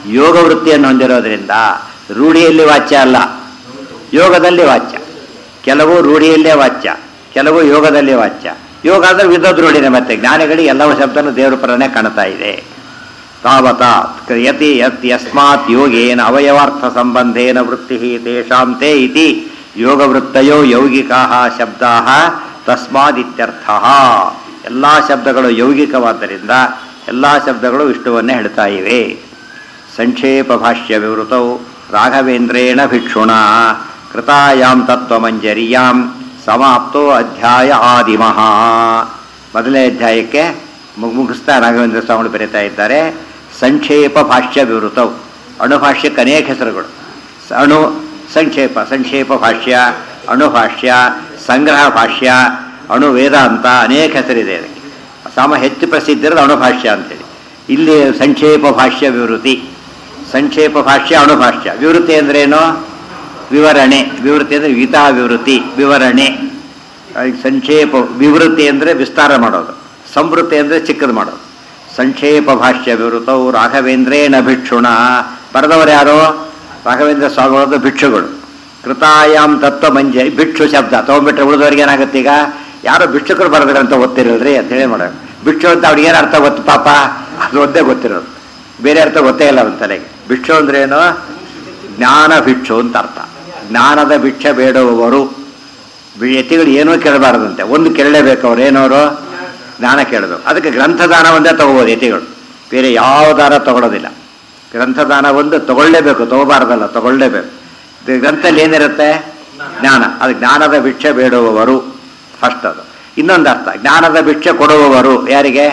ಯೋಗ ವೃತ್ತಿಯನ್ನು ಹೊಂದಿರೋದ್ರಿಂದ ರೂಢಿಯಲ್ಲಿ ವಾಚ್ಯ ಅಲ್ಲ ಯೋಗದಲ್ಲಿ ವಾಚ್ಯ ಕೆಲವು ರೂಢಿಯಲ್ಲೇ ವಾಚ್ಯ ಕೆಲವು ಯೋಗದಲ್ಲಿ ವಾಚ್ಯ ಯೋಗ ಅಂದ್ರೆ ವಿದ್ವದ್ ರೂಢಿನೇ ಮತ್ತೆ ಜ್ಞಾನಿಗಳಿಗೆ ಎಲ್ಲವೂ ಶಬ್ದನೂ ದೇವರ ಪರನೇ ಕಾಣ್ತಾ ಇದೆ ತಾವತ ಕ್ರಿಯತಿ ಯತ್ ಯಸ್ಮಾತ್ ಯೋಗೇನ ಅವಯವಾರ್ಥ ಸಂಬಂಧೇನ ವೃತ್ತಿ ತೇಷಾಂ ತೇ ಇತಿ ಯೋಗವೃತ್ತಯೋ ಯೌಗಿಕಾ ಶಬ್ದಾ ತಸ್ಮಾದಿತ್ಯರ್ಥ ಎಲ್ಲ ಶಬ್ದಗಳು ಯೌಗಿಕವಾದ್ದರಿಂದ ಎಲ್ಲ ಶಬ್ದಗಳು ವಿಷ್ಣುವನ್ನೇ ಹೇಳ್ತಾ ಇವೆ ಸಂಕ್ಷೇಪ ಭಾಷ್ಯ ವಿವೃತೌ ರಾಘವೇಂದ್ರೇಣ ಭಿಕ್ಷುಣ ಕೃತಾಯಾಂ ತತ್ವಮಂಜರಿಯಾಂ ಸಮಾಪ್ತೋ ಅಧ್ಯಾಯ ಆದಿಮಃ ಮೊದಲನೇ ಅಧ್ಯಾಯಕ್ಕೆ ಮುಗ್- ಮುಗಿಸ್ತಾ ರಾಘವೇಂದ್ರ ಸ್ವಾಮಿಗಳು ಬರೀತಾ ಇದ್ದಾರೆ ಸಂಕ್ಷೇಪ ಭಾಷ್ಯ ವಿವೃತವು ಅಣುಭಾಷ್ಯಕ್ಕೆ ಅನೇಕ ಹೆಸರುಗಳು ಸ- ಅಣು ಸಂಕ್ಷೇಪ ಸಂಕ್ಷೇಪ ಭಾಷ್ಯ ಅಣುಭಾಷ್ಯ ಸಂಗ್ರಹ ಭಾಷ್ಯ ಅಣು ವೇದಾಂತ ಅನೇಕ ಹೆಸರಿದೆ ಅದಕ್ಕೆ ಸಾಮ ಹೆಚ್ಚು ಪ್ರಸಿದ್ಧ ಇರೋದು ಅಣುಭಾಷ್ಯ ಅಂತೇಳಿ ಇಲ್ಲಿ ಸಂಕ್ಷೇಪ ಭಾಷ್ಯ ವಿವೃತಿ ಸಂಕ್ಷೇಪ ಭಾಷ್ಯ ಅಣುಭಾಷ್ಯ ವಿವೃತಿ ಅಂದ್ರೇನು ವಿವರಣೆ ವಿವೃತಿ ಅಂದರೆ ಗೀತಾ ವಿವೃತಿ ವಿವರಣೆ ಅದಕ್ಕೆ ಸಂಕ್ಷೇಪ ವಿವೃತಿ ಅಂದರೆ ವಿಸ್ತಾರ ಮಾಡೋದು ಸಂವೃತ್ತಿ ಅಂದರೆ ಚಿಕ್ಕದು ಮಾಡೋದು ಸಂಕ್ಷೇಪ ಭಾಷ್ಯ ವಿವೃತವು ರಾಘವೇಂದ್ರೇಣ ಭಿಕ್ಷುಣ ಬರೆದವರು ಯಾರು ರಾಘವೇಂದ್ರ ಸ್ವಾಮಿಗಳದ್ದು ಭಿಕ್ಷುಗಳು ಕೃತಾಯಾಮ್ ತತ್ವ ಮಂಜರಿ ಭಿಕ್ಷು ಶಬ್ದ ತೊಗೊಂಡ್ಬಿಟ್ರೆ ಉಳಿದವ್ರಿಗೆ ಏನಾಗುತ್ತೆ ಈಗ ಯಾರೋ ಭಿಕ್ಷುಕರು ಬರೆದ್ರೆ ಅಂತ ಗೊತ್ತಿರಲ್ರಿ ಅಂತ ಹೇಳಿ ಮಾಡೋದು ಭಿಕ್ಷು ಅಂತ ಅವ್ರಿಗೆ ಏನು ಅರ್ಥ ಗೊತ್ತು ಪಾಪ ಅದು ಒಂದೇ ಗೊತ್ತಿರೋದು ಬೇರೆ ಅರ್ಥ ಗೊತ್ತೇ ಇಲ್ಲ ಅವನ ತಲೆಗೆ ಭಿಕ್ಷು ಅಂದ್ರೆ ಏನು ಜ್ಞಾನ ಭಿಕ್ಷು ಅಂತ ಅರ್ಥ ಜ್ಞಾನದ ಭಿಕ್ಷೆ ಬೇಡುವವರು ಬಿ- ಯತಿಗಳು ಏನೂ ಕೇಳಬಾರದಂತೆ ಒಂದು ಕೇಳಲೇಬೇಕು ಅವ್ರು ಏನವರು ಜ್ಞಾನ ಕೇಳೋದು ಅದಕ್ಕೆ ಗ್ರಂಥದಾನ ಒಂದೇ ತಗೋಬೋದು ಯತಿಗಳು ಬೇರೆ ಯಾವ ದಾನ ತಗೊಳ್ಳೋದಿಲ್ಲ ಗ್ರಂಥದಾನ ಒಂದು ತಗೊಳ್ಳೇಬೇಕು ತಗೋಬಾರ್ದಲ್ಲ ತಗೊಳ್ಳೇಬೇಕು ಇದು ಗ್ರಂಥದಲ್ಲಿ ಏನಿರುತ್ತೆ ಜ್ಞಾನ ಅದು ಜ್ಞಾನದ ಭಿಕ್ಷೆ ಬೇಡುವವರು ಫಸ್ಟ್ ಅದು ಇನ್ನೊಂದು ಅರ್ಥ ಜ್ಞಾನದ ಭಿಕ್ಷೆ ಕೊಡುವವರು ಯಾರಿಗೆ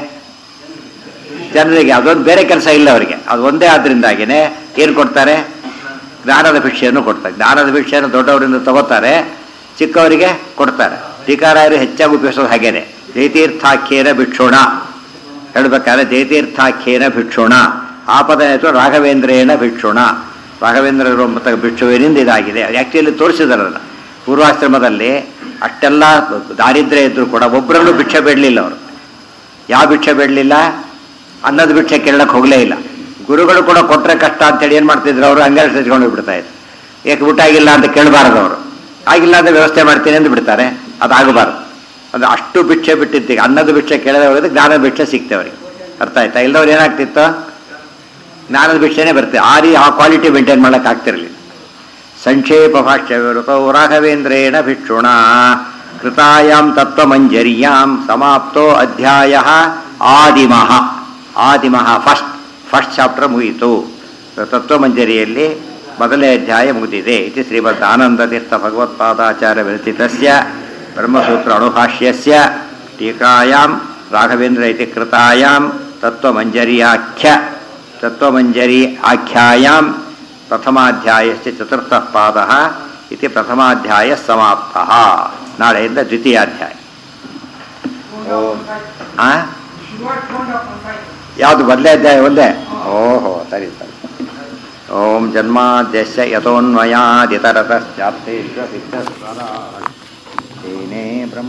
ಜನರಿಗೆ ಅದೊಂದು ಬೇರೆ ಕೆಲಸ ಇಲ್ಲ ಅವರಿಗೆ ಅದು ಒಂದೇ ಆದ್ರಿಂದಾಗಿನೇ ಏನು ಕೊಡ್ತಾರೆ ಜ್ಞಾನದ ಭಿಕ್ಷೆಯನ್ನು ಕೊಡ್ತಾರೆ ಜ್ಞಾನದ ಭಿಕ್ಷೆಯನ್ನು ದೊಡ್ಡವರಿಂದ ತಗೋತಾರೆ ಚಿಕ್ಕವರಿಗೆ ಕೊಡ್ತಾರೆ ಟೀಕಾರಾಯರು ಹೆಚ್ಚಾಗಿ ಉಪಯೋಗಿಸೋದು ಹಾಗೇನೆ ಜಯತೀರ್ಥಾಖ್ಯೇನ ಭಿಕ್ಷುಣ ಹೇಳ್ಬೇಕಾದ್ರೆ ಜಯತೀರ್ಥಾಖ್ಯೇನ ಭಿಕ್ಷುಣ ಆ ಪದ ಹೆಸರು ರಾಘವೇಂದ್ರೇಣ ಭಿಕ್ಷುಣ ರಾಘವೇಂದ್ರ ಎಂಬ ಭಿಕ್ಷುವಿನಿಂದ ಇದಾಗಿದೆ ಆ್ಯಕ್ಚುಲಿ ತೋರಿಸಿದಾರೆ ಅದನ್ನು ಪೂರ್ವಾಶ್ರಮದಲ್ಲಿ ಅಷ್ಟೆಲ್ಲ ದಾರಿದ್ರ್ಯ ಇದ್ರೂ ಕೂಡ ಒಬ್ಬರಲ್ಲೂ ಭಿಕ್ಷೆ ಬೇಡಲಿಲ್ಲ ಅವರು ಯಾವ ಭಿಕ್ಷೆ ಬೇಡಲಿಲ್ಲ ಅನ್ನದ ಭಿಕ್ಷೆ ಕೇಳಕ್ಕೆ ಹೋಗಲೇ ಇಲ್ಲ ಗುರುಗಳು ಕೂಡ ಕೊಟ್ಟರೆ ಕಷ್ಟ ಅಂತೇಳಿ ಏನು ಮಾಡ್ತಿದ್ರು ಅವರು ಹಂಗಾರೆ ಸಚ್ಕೊಂಡು ಬಿಡ್ತಾ ಇದ್ರು ಯಾಕೆ ಊಟ ಆಗಿಲ್ಲ ಅಂತ ಕೇಳಬಾರದು ಅವರು ಆಗಿಲ್ಲ ಅಂತ ವ್ಯವಸ್ಥೆ ಮಾಡ್ತೀನಿ ಅಂತ ಬಿಡ್ತಾರೆ ಅದಾಗಬಾರ್ದು ಅದು ಅಷ್ಟು ಭಿಕ್ಷೆ ಬಿಟ್ಟಿದ್ದೀಗ ಅನ್ನದ ಭಿಕ್ಷೆ ಕೇಳದೆ ಹೋಗಿದ್ರೆ ಜ್ಞಾನದ ಭಿಕ್ಷೆ ಸಿಗ್ತೇವೆ ಅವ್ರಿಗೆ ಅರ್ಥ ಆಯ್ತಾ ಇಲ್ಲದವ್ರು ಏನಾಗ್ತಿತ್ತು ಜ್ಞಾನದ ಭಿಕ್ಷೆನೇ ಬರ್ತದೆ ಆ ರೀ ಆ ಕ್ವಾಲಿಟಿ ಮೇಂಟೈನ್ ಮಾಡಕ್ಕೆ ಆಗ್ತಿರಲಿಲ್ಲ ಸಂಕ್ಷೇಪ ಭಾಷ್ಯ ವಿವೃತೌ ರಾಘವೇಂದ್ರೇಣ ಭಿಕ್ಷುಣ ಕೃತಾಯಾಂ ತತ್ವಮಂಜರಿಯಾಂ ಸಮಾಪ್ತೋ ಅಧ್ಯಾಯ ಆದಿಮಃ ಆದಿಮಃ ಫಸ್ಟ್ ಫಸ್ಟ್ ಚಾಪ್ಟರ್ ಮುಗಿಯಿತು ತತ್ವಮಂಜರಿಯಲ್ಲಿ ಮೊದಲನೇ ಅಧ್ಯಾಯ ಮುಗಿದಿದೆ ಇತಿ ಶ್ರೀಮದ್ ಆನಂದತೀರ್ಥ ಭಗವತ್ಪಾದಾಚಾರ್ಯ ವಿರಚಿತಸ್ಯ ಬ್ರಹ್ಮಸೂತ್ರ ಅಣುಭಾಷ್ಯಸ್ಯ ಟೀಕಾಯಾಂ ರಾಘವೇಂದ್ರ ಇತಿ ಕೃತಾಯಾಂ ತತ್ವಮಂಜರಿಯಾಖ್ಯ ತತ್ವಮಂಜರಿ ಆಖ್ಯಾಯಾಂ ಪ್ರಥಮಾಧ್ಯಾಯಸ್ಯ ಚತುರ್ಥಃ ಪಾದಃ ಇತಿ ಪ್ರಥಮಾಧ್ಯಾಯ ಸಮಾಪ್ತಃ ನಾಳೆಯಿಂದ ದ್ವಿತೀಯಾಧ್ಯಾಯ ಓಂ ಆ ಯಾವುದು ಮೊದಲೇ ಅಧ್ಯಾಯ ಒಂದೇ ಓಹೋ ಸರಿ ಸರಿ ಓಂ ಜನ್ಮಾದ್ಯಸ್ಯ ಯಥೋನ್ಮಯಾದಿತರತಶ್ಚಾಪ್ತೇಶ್ವ ಸಿದ್ಧಸ್ವರ ಬ್ರಹ್ಮ